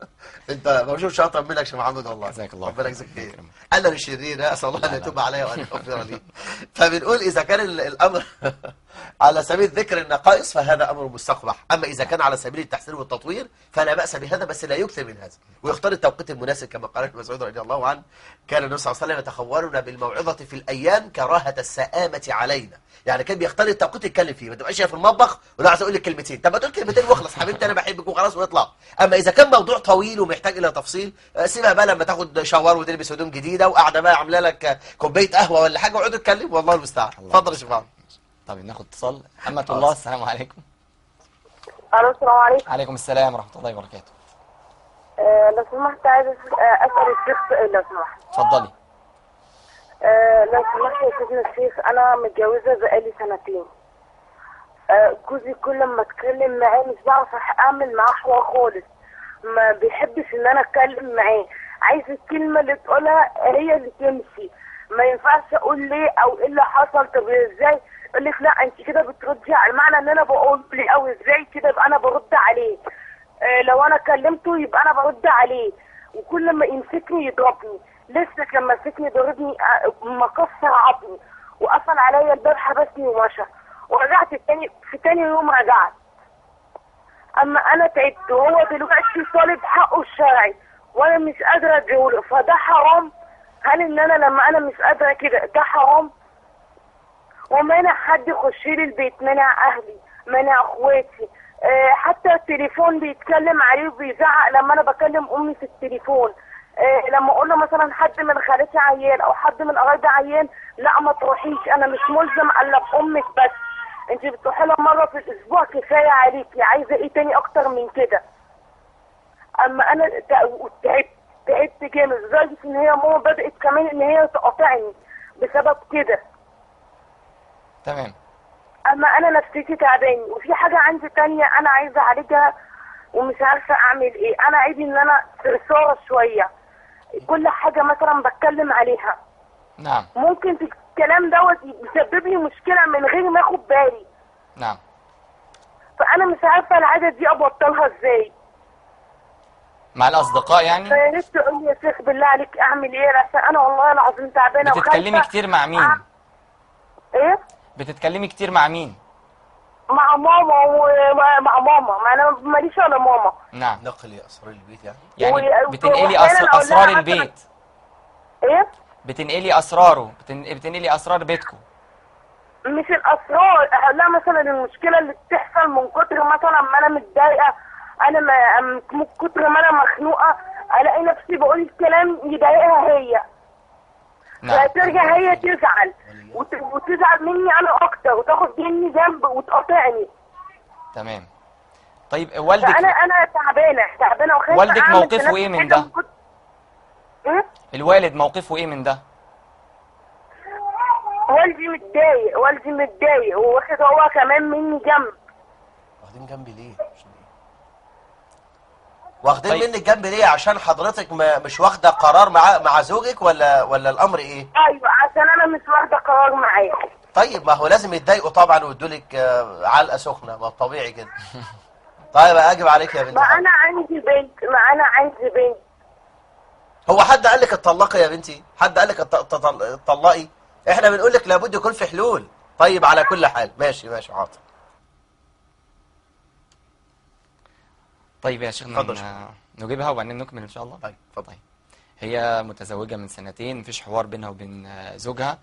Speaker 2: انت ما بشوفش اطر منك يا شيخ محمد والله
Speaker 1: جزاك الله
Speaker 2: ربنا
Speaker 1: خير.
Speaker 2: يجزيك خير
Speaker 1: يكرمك.
Speaker 2: انا اللي شرير اسال الله ان
Speaker 1: لا، لا.
Speaker 2: يتوب علي وان يغفر لي فبنقول اذا كان ال- الامر على سبيل ذكر النقائص فهذا امر مستقبح اما اذا كان على سبيل التحسين والتطوير فلا باس بهذا بس لا يكثر من هذا ويختار التوقيت المناسب كما قال ابن مسعود رضي الله عنه كان النبي صلى الله عليه وسلم يتخولنا بالموعظه في الايام كراهه السآمه علينا يعني كان بيختار التوقيت يتكلم فيه ما تبقاش في المطبخ ولا عايز اقول لك كلمتين طب ما تقول كلمتين واخلص حبيبتي انا بحبك وخلاص ونطلع اما اذا كان موضوع طويل ومحتاج الى تفصيل آه، سيبها بقى لما تاخد شاور وتلبس هدوم جديده وقاعده بقى عامله لك كوبايه قهوه ولا حاجه واقعدوا اتكلم والله المستعان
Speaker 1: الله
Speaker 2: اتفضل يا شيخ محمد
Speaker 1: طب ناخد اتصال أمة الله السلام عليكم
Speaker 3: الو السلام عليكم
Speaker 1: عليكم السلام ورحمة الله وبركاته
Speaker 3: آه لو سمحت عايز أس- آه، اسال الشيخ سؤال لو سمحت
Speaker 1: اتفضلي
Speaker 3: آه لو سمحت يا سيدنا الشيخ انا متجوزه بقالي سنتين آه جوزي كل ما اتكلم معاه مش بعرف اعمل معاه حوار خالص ما بيحبش ان انا اتكلم معاه عايز الكلمه اللي تقولها هي اللي تمشي ما ينفعش اقول ليه او ايه اللي حصل طب ازاي يقول لك لا انت كده بتردي على المعنى ان انا بقول لي او ازاي كده يبقى انا برد عليه آه، لو انا كلمته يبقى انا برد عليه وكل ما يمسكني يضربني لسه لما مسكني ضربني آه، مكسر عظمي وقفل عليا الباب حبسني ومشى ورجعت تاني في تاني يوم رجعت اما انا تعبت وهو دلوقتي طالب حقه الشرعي وانا مش قادره اديهوله فده حرام هل ان انا لما انا مش قادره كده ده حرام ومانع حد يخش لي البيت مانع اهلي مانع اخواتي آه، حتى التليفون بيتكلم عليه وبيزعق لما انا بكلم امي في التليفون آه، لما اقول له مثلا حد من خالتي عيان او حد من قرايبي عيان لا ما تروحيش انا مش ملزم الا بامك بس انت بتروحي لها مره في الاسبوع كفايه عليكي عايزه ايه تاني اكتر من كده اما انا تع- تعبت تعبت جامد لدرجه ان هي ماما بدات كمان ان هي تقاطعني بسبب كده
Speaker 1: تمام
Speaker 3: اما انا نفسيتي تعباني وفي حاجه عندي تانية انا عايزه اعالجها ومش عارفه اعمل ايه انا عيبي ان انا سرساره شويه كل حاجه مثلا بتكلم عليها
Speaker 1: نعم
Speaker 3: ممكن في الكلام دوت يسبب لي مشكله من غير ما اخد بالي
Speaker 1: نعم
Speaker 3: فانا مش عارفه العاده دي ابطلها ازاي
Speaker 1: مع الأصدقاء يعني
Speaker 3: فيا ريت تقول لي يا شيخ بالله عليك اعمل ايه عشان انا والله العظيم تعبانه
Speaker 1: بتتكلمي
Speaker 3: وخايفة
Speaker 1: كتير مع مين
Speaker 3: أع- ايه
Speaker 1: بتتكلمي كتير مع مين
Speaker 3: مع ماما ومع مع ماما ما انا ماليش الا ماما
Speaker 1: نعم
Speaker 2: نقل اسرار البيت يعني
Speaker 1: يعني
Speaker 3: و-
Speaker 1: بتنقلي
Speaker 3: وأحياناً
Speaker 1: أسر...
Speaker 3: أقول لها
Speaker 1: أسرار
Speaker 3: مثلاً-
Speaker 1: البيت
Speaker 3: ايه
Speaker 1: بتنقلي أسراره بتن... بتنقلي أسرار بيتكم
Speaker 3: مش الاسرار لا مثلا المشكله اللي بتحصل من كتر مثلا ما انا متضايقه انا ما من كتر ما انا مخنوقه الاقي نفسي بقول كلام يضايقها هي
Speaker 1: نعم
Speaker 3: فترجع هي تزعل وت- وتزعل مني انا اكتر وتاخد مني جنب وتقاطعني
Speaker 1: تمام طيب والدك
Speaker 3: فانا انا تعبانه تعبانه وخايفه
Speaker 1: والدك
Speaker 3: أعمل في
Speaker 1: موقفه
Speaker 3: نفسي
Speaker 1: إيه من
Speaker 3: حاجة
Speaker 1: ده؟
Speaker 3: كت- ايه
Speaker 1: الوالد موقفه إيه من ده
Speaker 3: والدي متضايق والدي متضايق وواخد هو كمان مني جنب
Speaker 2: واخدين جنبي ليه عشان ايه واخدين
Speaker 1: طيب.
Speaker 2: منك جنب ليه عشان حضرتك ما مش واخده قرار مع مع زوجك ولا ولا الامر ايه
Speaker 3: ايوه عشان انا مش واخده قرار معاه
Speaker 2: طيب ما هو لازم يتضايقوا طبعا ويدوا لك آه، علقه سخنه ما طبيعي كده طيب اجب عليك يا بنت
Speaker 3: ما
Speaker 2: حضرتك.
Speaker 3: انا عندي بنت ما انا عندي بنت
Speaker 2: هو حد قال لك اتطلقي يا بنتي حد قال لك ات- ات- اتطلقي احنا بنقول لك لابد يكون في حلول طيب على كل حال ماشي ماشي حاضر
Speaker 1: طيب يا شيخنا
Speaker 2: اتفضل
Speaker 1: ن- نجيبها وبعدين نكمل إن شاء الله
Speaker 2: طيب اتفضل
Speaker 1: طيب هي متزوجة من سنتين مفيش حوار بينها وبين آه، زوجها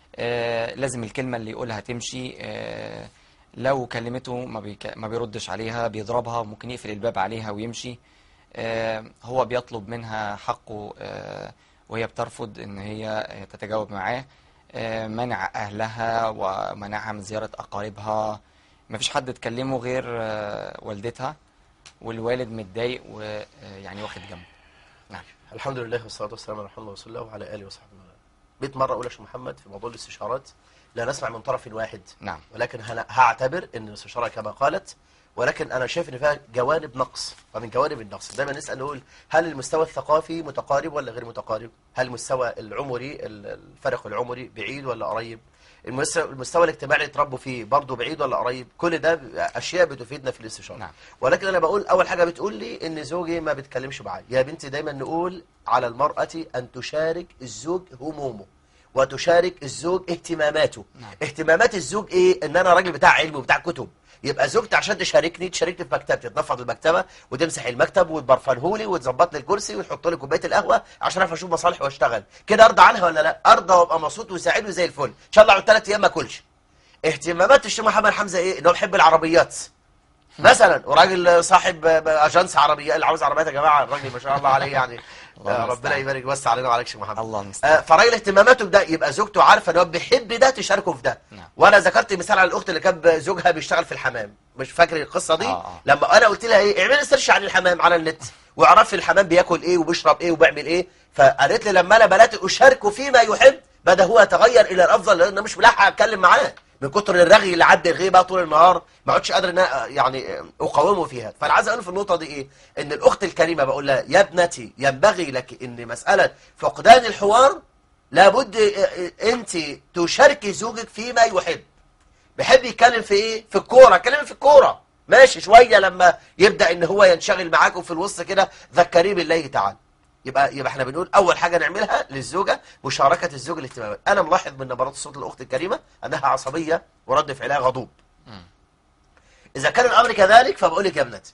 Speaker 1: آه، لازم الكلمة اللي يقولها تمشي آه، لو كلمته ما, بيك... ما بيردش عليها بيضربها ممكن يقفل الباب عليها ويمشي آه، هو بيطلب منها حقه آه، وهي بترفض ان هي آه، تتجاوب معاه آه، منع اهلها ومنعها من زيارة اقاربها مفيش حد تكلمه غير آه، والدتها والوالد متضايق ويعني واخد جنبه نعم
Speaker 2: الحمد لله والصلاه والسلام على محمد رسول الله وعلى اله وصحبه وسلم بيت مره اقول يا شيخ محمد في موضوع الاستشارات لا نسمع من طرف واحد
Speaker 1: نعم
Speaker 2: ولكن هن- هعتبر ان الاستشاره كما قالت ولكن انا شايف ان فيها جوانب نقص فمن جوانب النقص دايما نسال نقول هل المستوى الثقافي متقارب ولا غير متقارب هل المستوى العمري ال- الفرق العمري بعيد ولا قريب المستوى, المستوى الاجتماعي اللي اتربوا فيه برضه بعيد ولا قريب كل ده اشياء بتفيدنا في الاستشاره
Speaker 1: نعم.
Speaker 2: ولكن انا بقول اول حاجه بتقول لي ان زوجي ما بيتكلمش معايا يا بنتي دايما نقول على المراه ان تشارك الزوج همومه وتشارك الزوج اهتماماته
Speaker 1: نعم.
Speaker 2: اهتمامات الزوج ايه ان انا راجل بتاع علم وبتاع كتب يبقى زوجتي عشان تشاركني تشاركني في مكتبتي تنفض المكتبه وتمسح المكتب وتبرفنه لي وتظبط لي الكرسي وتحط لي كوبايه القهوه عشان اعرف اشوف مصالحي واشتغل كده ارضى عنها ولا لا ارضى وابقى مبسوط وسعيد وزي الفل ان شاء الله اقعد ثلاث ايام ما اكلش اهتمامات الشيخ محمد حمزه ايه ان هو بيحب العربيات مثلا وراجل صاحب اجنس عربيه اللي عاوز عربيات يا جماعه الراجل ما شاء الله عليه يعني
Speaker 1: الله
Speaker 2: آه، ربنا
Speaker 1: المستعان.
Speaker 2: يبارك بس علينا وعليك شيخ محمد
Speaker 1: الله
Speaker 2: آه،
Speaker 1: المستعان
Speaker 2: فراجل اهتماماته بده يبقى زوجته عارفه ان هو بيحب ده تشاركه في ده
Speaker 1: نعم.
Speaker 2: وانا ذكرت مثال على الاخت اللي كان زوجها بيشتغل في الحمام مش فاكر القصه دي
Speaker 1: آه، آه.
Speaker 2: لما انا قلت لها ايه اعملي سيرش عن الحمام على النت واعرفي الحمام بياكل ايه وبيشرب ايه وبيعمل ايه فقالت لي لما انا بدات اشاركه فيما يحب بدا هو يتغير الى الافضل لان أنا مش ملاحق اتكلم معاه من كتر الرغي اللي عدى الغيه بقى طول النهار ما عدتش قادر ان أنا يعني اقاومه فيها فانا عايز اقول في النقطه دي ايه ان الاخت الكريمه بقول لها يا ابنتي ينبغي لك ان مساله فقدان الحوار لابد انت تشاركي زوجك فيما يحب بيحب يتكلم في ايه في الكوره اتكلم في الكوره ماشي شويه لما يبدا ان هو ينشغل معاكم في الوسط كده ذكريه بالله تعالى يبقى يبقى احنا بنقول اول حاجه نعملها للزوجه مشاركه الزوج الاهتمامات انا ملاحظ من نبرات الصوت الاخت الكريمه انها عصبيه ورد فعلها غضوب
Speaker 1: مم.
Speaker 2: اذا كان الامر كذلك فبقول لك يا ابنتي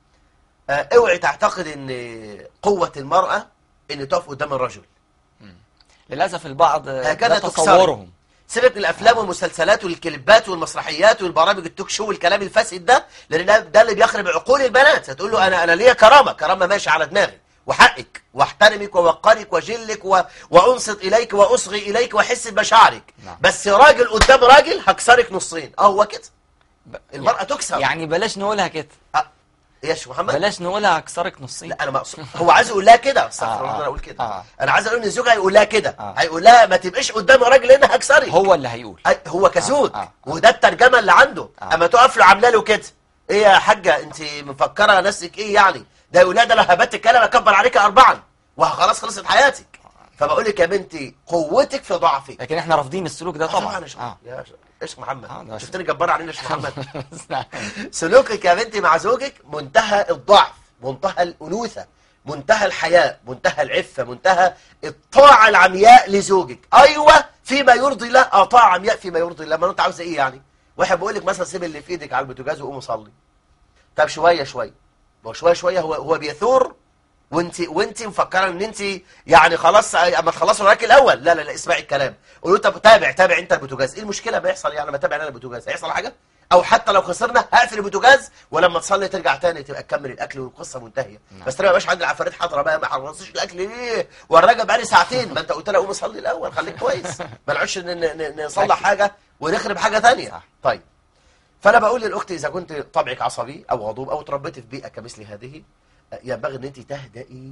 Speaker 2: آه، اوعي تعتقد ان قوه المراه ان تقف قدام الرجل
Speaker 1: للاسف البعض
Speaker 2: هكذا
Speaker 1: ده
Speaker 2: تكسر.
Speaker 1: تصورهم
Speaker 2: سيبك من الافلام والمسلسلات والكليبات والمسرحيات والبرامج التوك شو والكلام الفاسد ده لان ده, ده اللي بيخرب عقول البنات هتقول له انا انا ليا كرامه كرامه ماشي على دماغي وحقك واحترمك ووقرك وجلك و... وانصت اليك واصغي اليك واحس بمشاعرك
Speaker 1: نعم.
Speaker 2: بس راجل قدام راجل هكسرك نصين اه هو كده
Speaker 1: ب-
Speaker 2: المرأة تكسر.
Speaker 1: يعني بلاش نقولها كده
Speaker 2: آه. يا شيخ محمد
Speaker 1: بلاش نقولها هكسرك نصين
Speaker 2: لا انا مقصود هو عايز يقول لها كده استغفر
Speaker 1: آه،
Speaker 2: الله
Speaker 1: آه.
Speaker 2: انا اقول كده
Speaker 1: آه.
Speaker 2: انا عايز اقول ان الزوج هيقول لها كده
Speaker 1: آه.
Speaker 2: هيقول لها ما تبقيش قدام راجل لان هكسرك
Speaker 1: هو اللي هيقول
Speaker 2: أي- هو كزوج
Speaker 1: آه، آه.
Speaker 2: وده الترجمه اللي عنده
Speaker 1: آه.
Speaker 2: اما تقف له عامله له كده ايه يا حاجه انت مفكره نفسك ايه يعني ده يقول لها ده لو هبت الكلام اكبر عليك اربعا وخلاص خلصت حياتك فبقول لك يا بنتي قوتك في ضعفك
Speaker 1: لكن احنا رافضين السلوك ده
Speaker 2: آه،
Speaker 1: طبعا
Speaker 2: يا شيخ
Speaker 1: اه
Speaker 2: يا شيخ- ايش محمد
Speaker 1: آه، ده شيخ.
Speaker 2: شفتني جبار علينا يا شيخ محمد
Speaker 1: نعم.
Speaker 2: سلوكك يا بنتي مع زوجك منتهى الضعف منتهى الأنوثة منتهى الحياء منتهى العفة منتهى الطاعة العمياء لزوجك أيوة فيما يرضي الله اه طاعة عمياء فيما يرضي الله ما انت عاوز ايه يعني واحد بيقول لك مثلا سيب اللي في ايدك على البوتاجاز وقوم صلي طب شوية شوية ما هو شوية شوية هو هو بيثور وانت وانت مفكره ان انت يعني خلاص اما تخلصوا الراكب الاول لا لا لا اسمعي الكلام قولوا طب تابع تابع انت البوتاجاز ايه المشكله ما يحصل يعني ما تابع انا البوتاجاز هيحصل حاجه او حتى لو خسرنا هقفل البوتاجاز ولما تصلي ترجع تاني تبقى تكمل الاكل والقصه منتهيه
Speaker 1: نعم.
Speaker 2: بس انا ما بقاش عندي العفاريت حاضره بقى ما حرصتش الاكل ليه والراجل بقالي ساعتين ما انت قلت لها قوم صلي الاول خليك كويس ما نقعدش ن- ن- ن- نصلح
Speaker 1: أكيد.
Speaker 2: حاجه ونخرب حاجه ثانيه
Speaker 1: صح.
Speaker 2: طيب فانا بقول للاخت اذا كنت طبعك عصبي او غضوب او تربيتي في بيئه كمثل هذه ينبغي ان انت تهدئي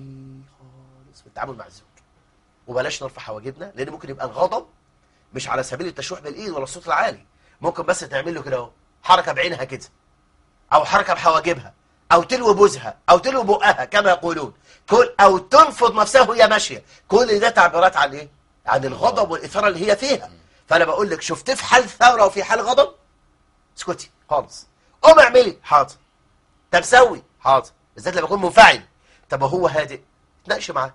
Speaker 2: خالص في التعامل مع الزوج وبلاش نرفع حواجبنا لان ممكن يبقى الغضب مش على سبيل التشويح بالايد ولا الصوت العالي ممكن بس تعمل له كده اهو حركه بعينها كده او حركه بحواجبها او تلوي بوزها او تلوي بقها كما يقولون كل او تنفض نفسها وهي ماشيه كل ده تعبيرات عن ايه عن الغضب والاثاره اللي هي فيها فانا بقول لك شفت في حال ثوره وفي حال غضب اسكتي خالص قوم اعملي حاضر طب سوي حاضر بالذات لما يكون منفعل طب هو هادئ تناقش معاه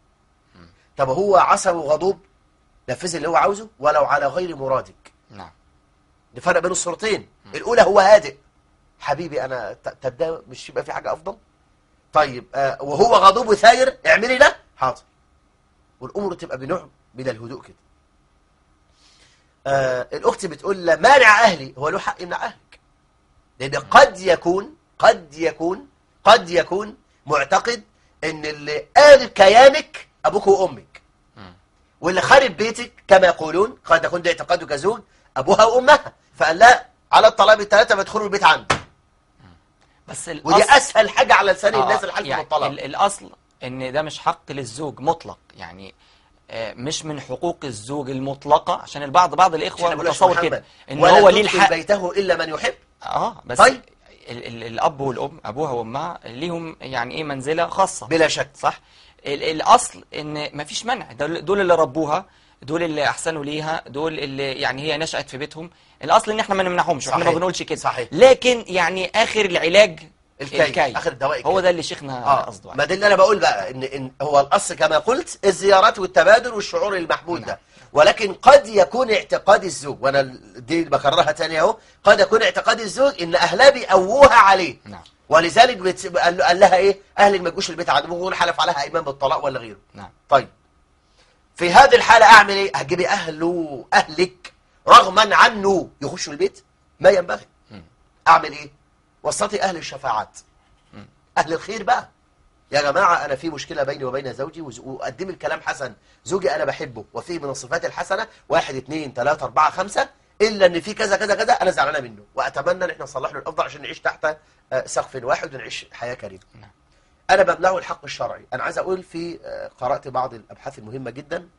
Speaker 2: طب هو عصبي وغضوب نفذ اللي هو عاوزه ولو على غير مرادك
Speaker 1: نعم
Speaker 2: نفرق بين الصورتين الاولى هو هادئ حبيبي انا ت- طب ده مش يبقى في حاجه افضل طيب آه وهو غضوب وثاير اعملي ده حاضر والامور تبقى بنوع من الهدوء كده آه الاخت بتقول لا مانع اهلي هو له حق يمنع اهلك لان قد يكون قد يكون قد يكون معتقد ان اللي قال كيانك ابوك وامك
Speaker 1: مم.
Speaker 2: واللي خارب بيتك كما يقولون قد يكون ده اعتقاده كزوج ابوها وامها فقال لا على الطلاق الثلاثه ما يدخلوا البيت عندي
Speaker 1: بس
Speaker 2: ودي
Speaker 1: الأصل
Speaker 2: اسهل حاجه على لسان
Speaker 1: آه،
Speaker 2: الناس الحلف
Speaker 1: يعني
Speaker 2: بالطلاق
Speaker 1: ال- الأصل إن ده مش حق للزوج مطلق يعني آه، مش من حقوق الزوج المطلقة عشان البعض بعض الإخوة
Speaker 2: عشان أقول لك
Speaker 1: متصور
Speaker 2: محمد،
Speaker 1: كده إن
Speaker 2: ولا
Speaker 1: هو ليه
Speaker 2: تدخل
Speaker 1: الحق
Speaker 2: بيته الا من يحب
Speaker 1: اه بس
Speaker 2: طيب.
Speaker 1: ال ال الأب والأم أبوها وأمها ليهم يعني إيه منزلة خاصة
Speaker 2: بلا شك
Speaker 1: صح ال الأصل إن مفيش منع دول دول اللي ربوها دول اللي أحسنوا ليها دول اللي يعني هي نشأت في بيتهم الأصل إن إحنا ما نمنعهمش إحنا ما
Speaker 2: صحيح.
Speaker 1: بنقولش كده
Speaker 2: صحيح.
Speaker 1: لكن يعني آخر العلاج
Speaker 2: الكي. آخر الدواء
Speaker 1: هو
Speaker 2: الكي.
Speaker 1: ده اللي شيخنا
Speaker 2: اه
Speaker 1: قصده
Speaker 2: ما ده اللي انا بقول بقى ان ان هو الاصل كما قلت الزيارات والتبادل والشعور المحمود
Speaker 1: نعم.
Speaker 2: ده ولكن قد يكون اعتقاد الزوج وانا دي بكررها تاني اهو قد يكون اعتقاد الزوج ان اهلها بيقووها عليه
Speaker 1: نعم
Speaker 2: ولذلك بت... قال له- قال لها ايه اهلك ما يجوش البيت عندهم ويقول حلف عليها ايمان بالطلاق ولا غيره
Speaker 1: نعم
Speaker 2: طيب في هذه الحالة أعمل إيه؟ هتجيبي أهله أهلك رغما عنه يخشوا البيت ما ينبغي
Speaker 1: مم.
Speaker 2: أعمل إيه؟ وسطي أهل الشفاعات
Speaker 1: مم.
Speaker 2: أهل الخير بقى يا جماعة أنا في مشكلة بيني وبين زوجي وز- وقدم الكلام حسن زوجي أنا بحبه وفيه من الصفات الحسنة واحد اثنين ثلاثة أربعة خمسة إلا إن في كذا كذا كذا أنا زعلانة منه وأتمنى إن إحنا نصلح له الأفضل عشان نعيش تحت آه، سقف واحد ونعيش حياة كريمة
Speaker 1: نعم.
Speaker 2: أنا بمنعه الحق الشرعي أنا عايز أقول في آه، قرأت بعض الأبحاث المهمة جدا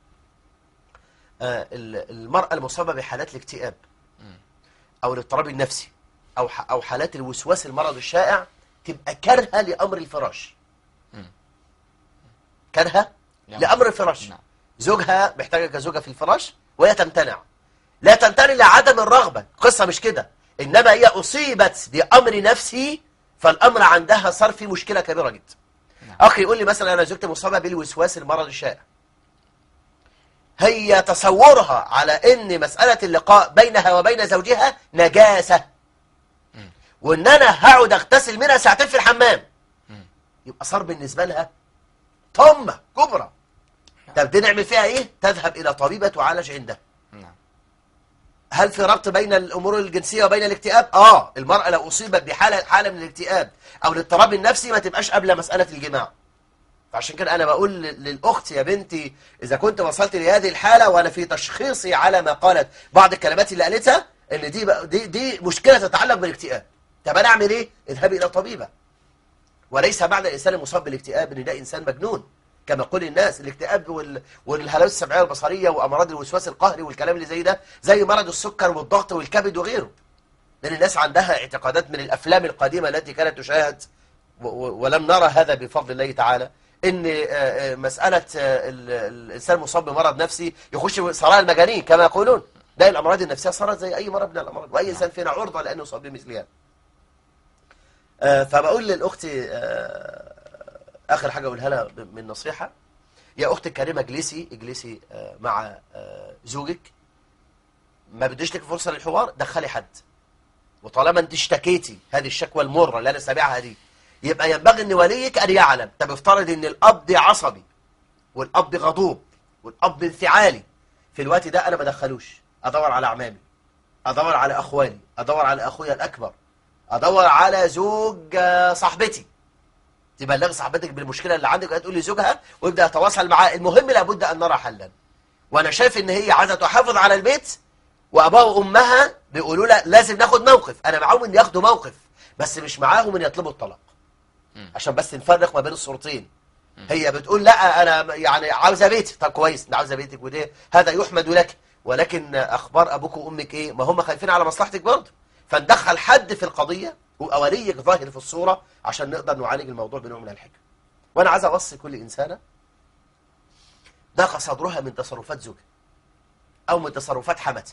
Speaker 2: آه، ال- المرأة المصابة بحالات الاكتئاب أو الاضطراب النفسي أو ح- أو حالات الوسواس المرض الشائع تبقى كارهة لأمر الفراش
Speaker 1: مم.
Speaker 2: كارهة
Speaker 1: نعم.
Speaker 2: لأمر الفراش
Speaker 1: نعم.
Speaker 2: زوجها محتاجة كزوجة في الفراش وهي تمتنع لا تمتنع لعدم الرغبة قصة مش كده إنما هي أصيبت بأمر نفسي فالأمر عندها صار في مشكلة كبيرة جدا
Speaker 1: نعم.
Speaker 2: أخي يقول لي مثلا أنا زوجتي مصابة بالوسواس المرض الشائع هي تصورها على ان مسألة اللقاء بينها وبين زوجها نجاسة وان انا هقعد اغتسل منها ساعتين في الحمام
Speaker 1: مم.
Speaker 2: يبقى صار بالنسبة لها طمة كبرى طب طب دي نعمل فيها ايه تذهب الى طبيبه تعالج عندها
Speaker 1: نعم
Speaker 2: هل في ربط بين الامور الجنسيه وبين الاكتئاب اه المراه لو اصيبت بحاله حاله من الاكتئاب او الاضطراب النفسي ما تبقاش قبل مساله الجماع فعشان كده انا بقول لل- للاخت يا بنتي اذا كنت وصلت لهذه الحاله وانا في تشخيصي على ما قالت بعض الكلمات اللي قالتها ان دي بقى- دي دي مشكله تتعلق بالاكتئاب طب انا اعمل ايه اذهبي الى طبيبه وليس معنى الانسان المصاب بالاكتئاب ان ده انسان مجنون كما يقول الناس الاكتئاب وال... والهلاوس السمعيه والبصريه وامراض الوسواس القهري والكلام اللي زي ده زي مرض السكر والضغط والكبد وغيره لان الناس عندها اعتقادات من الافلام القديمه التي كانت تشاهد و... و... ولم نرى هذا بفضل الله تعالى ان آه، آه، مساله آه، ال- الانسان المصاب بمرض نفسي يخش في صراع المجانين كما يقولون ده الامراض النفسيه صارت زي اي مرض من الامراض واي انسان فينا عرضه لانه يصاب بمثلها آه، فبقول للاختي آه، اخر حاجه اقولها لها ب- من نصيحه يا اختي الكريمه اجلسي اجلسي آه، مع آه، زوجك ما بديش لك فرصه للحوار دخلي حد وطالما انت اشتكيتي هذه الشكوى المره اللي انا سامعها دي يبقى ينبغي ان وليك ان يعلم طب افترض ان الاب دي عصبي والاب غضوب والاب انفعالي في الوقت ده انا ما ادخلوش ادور على اعمامي ادور على اخواني ادور على اخويا الاكبر ادور على زوج آه، صاحبتي تبلغ صاحبتك بالمشكله اللي عندك وهي تقول لي زوجها ويبدا يتواصل معاه المهم لابد ان نرى حلا وانا شايف ان هي عايزه تحافظ على البيت وابوها وامها بيقولوا لها لازم ناخد موقف انا معاهم ان ياخدوا موقف بس مش معاهم ان يطلبوا الطلاق
Speaker 1: مم.
Speaker 2: عشان بس نفرق ما بين الصورتين هي بتقول لا انا يعني عاوزه بيتي طب كويس انت عاوزه بيتك ودي هذا يحمد لك ولكن اخبار ابوك وامك ايه ما هم خايفين على مصلحتك برضه فندخل حد في القضيه ويبقى وليك ظاهر في الصوره عشان نقدر نعالج الموضوع بنوع من الحكمه وانا عايز اوصي كل انسانه ضاق صدرها من تصرفات زوجها او من تصرفات حماتها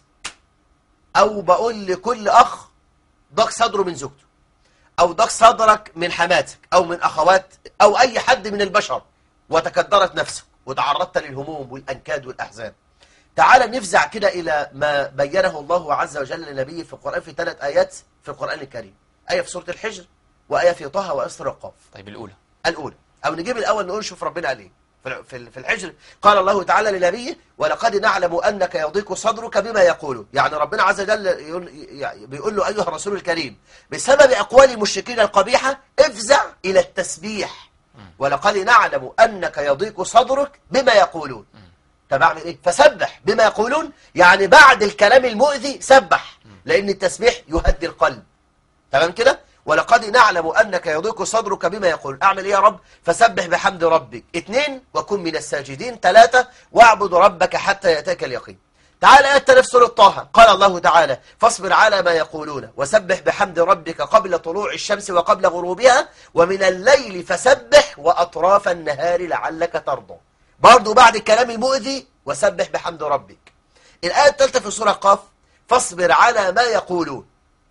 Speaker 2: او بقول لكل اخ ضاق صدره من زوجته او ضاق صدرك من حماتك او من اخوات او اي حد من البشر وتكدرت نفسك وتعرضت للهموم والانكاد والاحزان تعال نفزع كده الى ما بينه الله عز وجل لنبيه في القران في ثلاث ايات في القران الكريم ايه في سوره الحجر وايه في طه وايه في سوره القاف
Speaker 1: طيب الأولى
Speaker 2: الأولى أو نجيب الأول نقول شوف ربنا قال إيه في الع- في ال- في الحجر قال الله تعالى لنبيه ولقد نعلم أنك يضيق صدرك بما يقولون يعني ربنا عز وجل يقول يعني بيقول له أيها الرسول الكريم بسبب أقوال المشركين القبيحة افزع إلى التسبيح ولقد نعلم أنك يضيق صدرك بما يقولون طب أعمل إيه فسبح بما يقولون يعني بعد الكلام المؤذي سبح لأن التسبيح يهدي القلب تمام كده ولقد نعلم أنك يضيق صدرك بما يقول أعمل إيه يا رب فسبح بحمد ربك اثنين وكن من الساجدين ثلاثة واعبد ربك حتى يأتيك اليقين تعال آيات نفس سورة طه قال الله تعالى فاصبر على ما يقولون وسبح بحمد ربك قبل طلوع الشمس وقبل غروبها ومن الليل فسبح وأطراف النهار لعلك ترضى برضو بعد الكلام المؤذي وسبح بحمد ربك الآية الثالثة في سورة قاف فاصبر على ما يقولون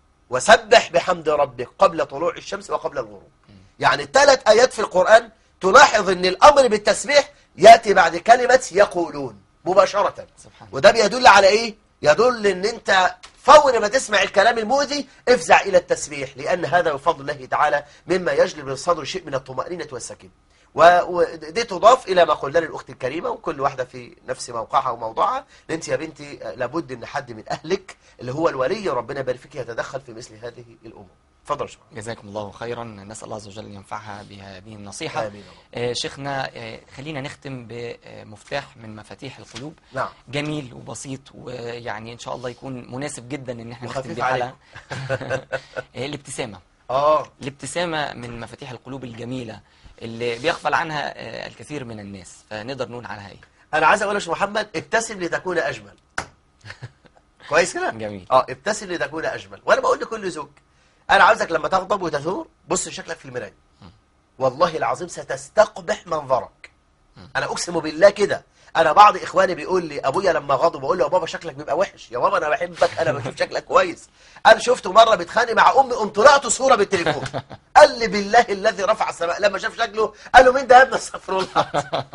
Speaker 2: وسبح بحمد ربك قبل طلوع الشمس وقبل الغروب يعني الثلاث آيات في القرآن تلاحظ أن الأمر بالتسبيح يأتي بعد كلمة يقولون مباشرة
Speaker 1: سبحان
Speaker 2: وده بيدل على إيه؟ يدل أن أنت فور ما تسمع الكلام المؤذي افزع إلى التسبيح لأن هذا بفضل الله تعالى مما يجلب للصدر شيء من الطمأنينة والسكينة و- ودي تضاف إلى ما قلنا للأخت الكريمة وكل واحدة في نفس موقعها وموضوعها لأن أنت يا بنتي آه، لابد أن حد من أهلك اللي هو الولي ربنا يبارك فيك يتدخل في مثل هذه الأمور اتفضل شكرا
Speaker 1: جزاكم الله خيرا نسأل الله عز وجل أن ينفعها بهذه النصيحة
Speaker 2: آمين يا رب.
Speaker 1: آه، شيخنا آه، خلينا نختم بمفتاح من مفاتيح القلوب
Speaker 2: نعم
Speaker 1: جميل وبسيط ويعني إن شاء الله يكون مناسب جدا إن احنا نختم
Speaker 2: وخفيف
Speaker 1: بيه الحلقة آه، الابتسامة
Speaker 2: آه
Speaker 1: الابتسامة من مفاتيح القلوب الجميلة اللي بيغفل عنها آه، الكثير من الناس فنقدر نقول عنها ايه
Speaker 2: أنا عايز أقول يا شيخ محمد ابتسم لتكون أجمل كويس كده؟
Speaker 1: جميل
Speaker 2: اه ابتسم لتكون اجمل وانا بقول لكل زوج انا عاوزك لما تغضب وتثور بص شكلك في المرايه والله العظيم ستستقبح منظرك انا اقسم بالله كده انا بعض اخواني بيقول لي ابويا لما غضب بقول له يا بابا شكلك بيبقى وحش يا بابا انا بحبك انا بشوف شكلك كويس انا شفته مره بيتخانق مع امي قمت طلعت صوره بالتليفون قال لي بالله الذي رفع السماء لما شاف شكله قال له مين ده يا ابني استغفر الله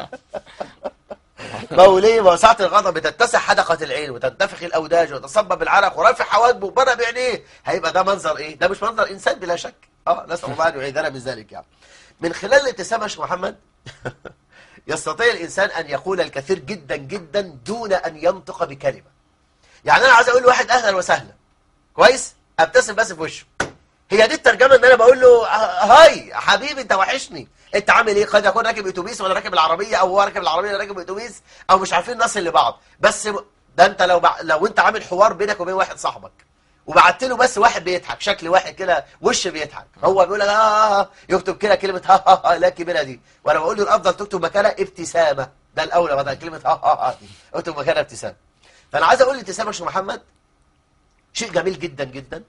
Speaker 2: ما هو ليه ما هو ساعة الغضب بتتسع حدقة العين وتنتفخ الأوداج وتصبب العرق ورافع حواجبه وبرى بعينيه هيبقى ده منظر إيه؟ ده مش منظر إنسان بلا شك اه نسأل الله أن يعيذنا من ذلك يعني من خلال الابتسامة يا شيخ محمد يستطيع الإنسان أن يقول الكثير جدا جدا دون أن ينطق بكلمة يعني أنا عايز أقول لواحد أهلا وسهلا كويس ابتسم بس في وشه هي دي الترجمة ان انا بقول له "ه- هاي حبيبي انت وحشني انت عامل ايه قد يكون راكب اتوبيس ولا راكب العربية او هو راكب العربية ولا راكب اتوبيس او مش عارفين نصل لبعض بس م- ده انت لو بع... لو انت عامل حوار بينك وبين واحد صاحبك وبعت له بس واحد بيضحك شكل واحد كده وش بيضحك هو بيقول لك ها ها ها يكتب كده كلمة ها ها ها لا كبيرة دي وانا بقول له الافضل تكتب مكانها ابتسامة ده الاولى بدل كلمة ها ها ها دي اكتب مكانها ابتسامة فانا عايز اقول لابتسامة يا شيخ محمد شيء جميل جدا جدا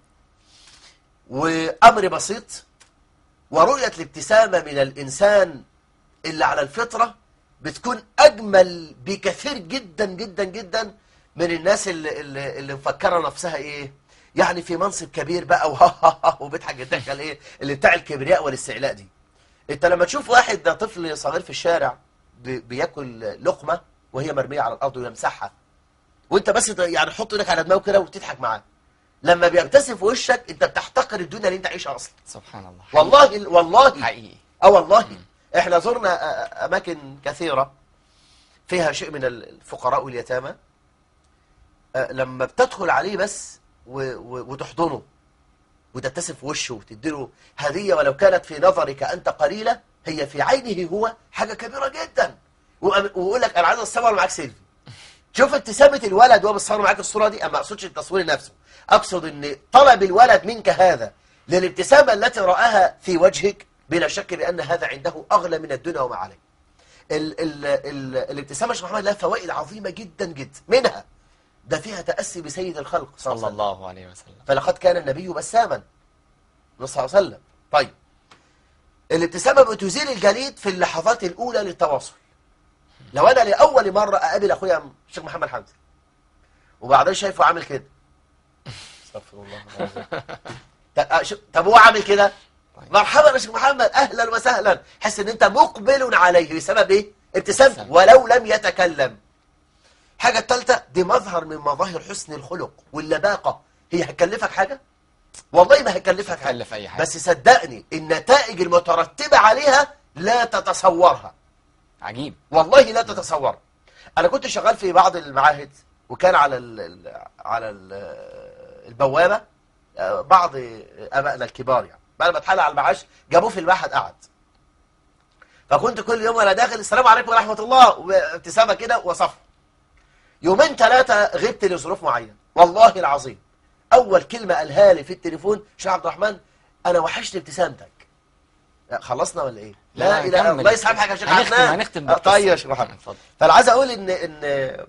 Speaker 2: وأمر بسيط ورؤية الابتسامة من الإنسان اللي على الفطرة بتكون أجمل بكثير جدا جدا جدا من الناس اللي, اللي, اللي مفكرة نفسها إيه يعني في منصب كبير بقى وها ها ها وبيضحك الضحكة الإيه اللي بتاع الكبرياء والاستعلاء دي أنت لما تشوف واحد ده طفل صغير في الشارع بي- بياكل لقمة وهي مرمية على الأرض ويمسحها وانت بس ت- يعني حط ايدك على دماغه كده وتضحك معاه لما بيبتسم في وشك انت بتحتقر الدنيا اللي انت عايشها اصلا
Speaker 1: سبحان الله
Speaker 2: والله والله
Speaker 1: حقيقي
Speaker 2: اه والله احنا زرنا أ- أ- اماكن كثيره فيها شيء من الفقراء واليتامى أ، لما بتدخل عليه بس و- و- وتحضنه وتبتسم في وشه وتديله هديه ولو كانت في نظرك انت قليله هي في عينه هو حاجه كبيره جدا وأم- ويقول لك انا عايز اتصور معاك سيلفي شوف ابتسامة الولد وهو بيصور معاك الصورة دي أما أقصدش التصوير نفسه أقصد أن طلب الولد منك هذا للابتسامة التي رآها في وجهك بلا شك بأن هذا عنده أغلى من الدنيا وما عليه ال ال ال الابتسامة يا شيخ محمد لها فوائد عظيمة جدا جدا منها ده فيها تأسي بسيد الخلق صلى الله
Speaker 1: صلى
Speaker 2: عليه وسلم
Speaker 1: الله عليه وسلم
Speaker 2: فلقد كان النبي بساما صلى الله عليه وسلم طيب الابتسامة بتزيل الجليد في اللحظات الأولى للتواصل لو أنا لأول مرة أقابل أخويا الشيخ محمد حمزة وبعدين شايفه عامل كده استغفر الله العظيم. ط- آه، شو- طب هو عامل كده
Speaker 1: طيب.
Speaker 2: مرحبا يا شيخ محمد أهلا وسهلا حس إن أنت مقبل عليه بسبب إيه؟ ابتسامته
Speaker 1: ابتسامة.
Speaker 2: ولو لم يتكلم حاجة الثالثة دي مظهر من مظاهر حسن الخلق واللباقة هي هتكلفك حاجة؟ والله ما هتكلفك حاجة
Speaker 1: تكلف أي حاجة
Speaker 2: بس صدقني النتائج المترتبة عليها لا تتصورها
Speaker 1: عجيب
Speaker 2: والله لا تتصورها أنا كنت شغال في بعض المعاهد وكان على ال ال على ال البوابة آه، بعض أبائنا الكبار يعني بعد ما اتحال على المعاش جابوه في المعهد قعد فكنت كل يوم وانا داخل السلام عليكم ورحمة الله وابتسامة كده وصف يومين ثلاثة غبت لظروف معينة والله العظيم أول كلمة قالها لي في التليفون شيخ عبد الرحمن أنا وحشني ابتسامتك لا، خلصنا ولا إيه؟ لا إله إلا
Speaker 1: نكمل.
Speaker 2: الله يسحب حاجة يا شيخ
Speaker 1: هنختم
Speaker 2: عدنان.
Speaker 1: هنختم
Speaker 2: آه، طيب يا شيخ
Speaker 1: بالقصة.
Speaker 2: محمد
Speaker 1: اتفضل
Speaker 2: فأنا عايز أقول إن إن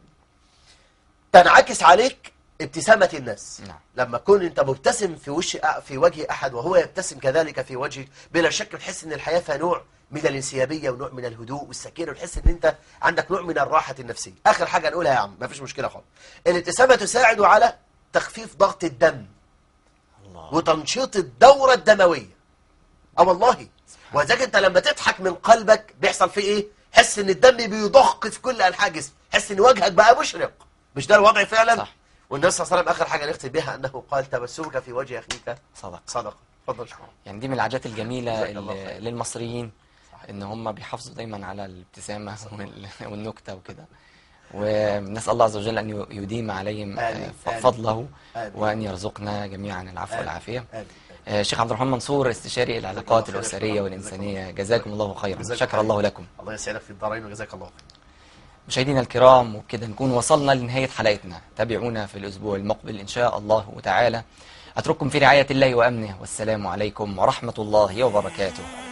Speaker 2: تنعكس عليك ابتسامة الناس
Speaker 1: نعم.
Speaker 2: لما تكون أنت مبتسم في وش في وجه أحد وهو يبتسم كذلك في وجهك بلا شك بتحس إن الحياة فيها نوع من الانسيابية ونوع من الهدوء والسكينة وتحس إن أنت عندك نوع من الراحة النفسية آخر حاجة نقولها يا عم مفيش مشكلة خالص الابتسامة تساعد على تخفيف ضغط الدم
Speaker 1: الله
Speaker 2: وتنشيط الدورة الدموية اه والله وذلك انت لما تضحك من قلبك بيحصل فيه ايه حس ان الدم بيضخ في كل انحاء جسمك حس ان وجهك بقى مشرق مش ده الوضع فعلا
Speaker 1: صح.
Speaker 2: والنبي صلى الله عليه وسلم اخر حاجه نختم بها انه قال تبسمك في وجه اخيك
Speaker 1: صدق
Speaker 2: صدقه اتفضل شكرا
Speaker 1: يعني دي من العادات الجميلة
Speaker 2: جزاك الله
Speaker 1: اللي-
Speaker 2: خير.
Speaker 1: للمصريين ان هم بيحافظوا دايما على الابتسامة وال- والنكتة وكده ونسأل الله عز وجل أن يديم عليهم آه،
Speaker 2: آمين.
Speaker 1: ف- فضله
Speaker 2: آمين.
Speaker 1: وأن يرزقنا جميعا العفو
Speaker 2: آمين.
Speaker 1: والعافية
Speaker 2: آمين.
Speaker 1: آه، شيخ عبد الرحمن منصور استشاري العلاقات
Speaker 2: خير يا
Speaker 1: الأسرية
Speaker 2: شيخ.
Speaker 1: والإنسانية
Speaker 2: جزاك
Speaker 1: جزاكم الله خيرا
Speaker 2: جزاك
Speaker 1: شكر
Speaker 2: خير.
Speaker 1: الله لكم
Speaker 2: الله يسعدك في الدارين وجزاك الله خير
Speaker 1: مشاهدينا الكرام وبكده نكون وصلنا لنهاية حلقتنا تابعونا في الأسبوع المقبل إن شاء الله تعالى أترككم في رعاية الله وأمنه والسلام عليكم ورحمة الله وبركاته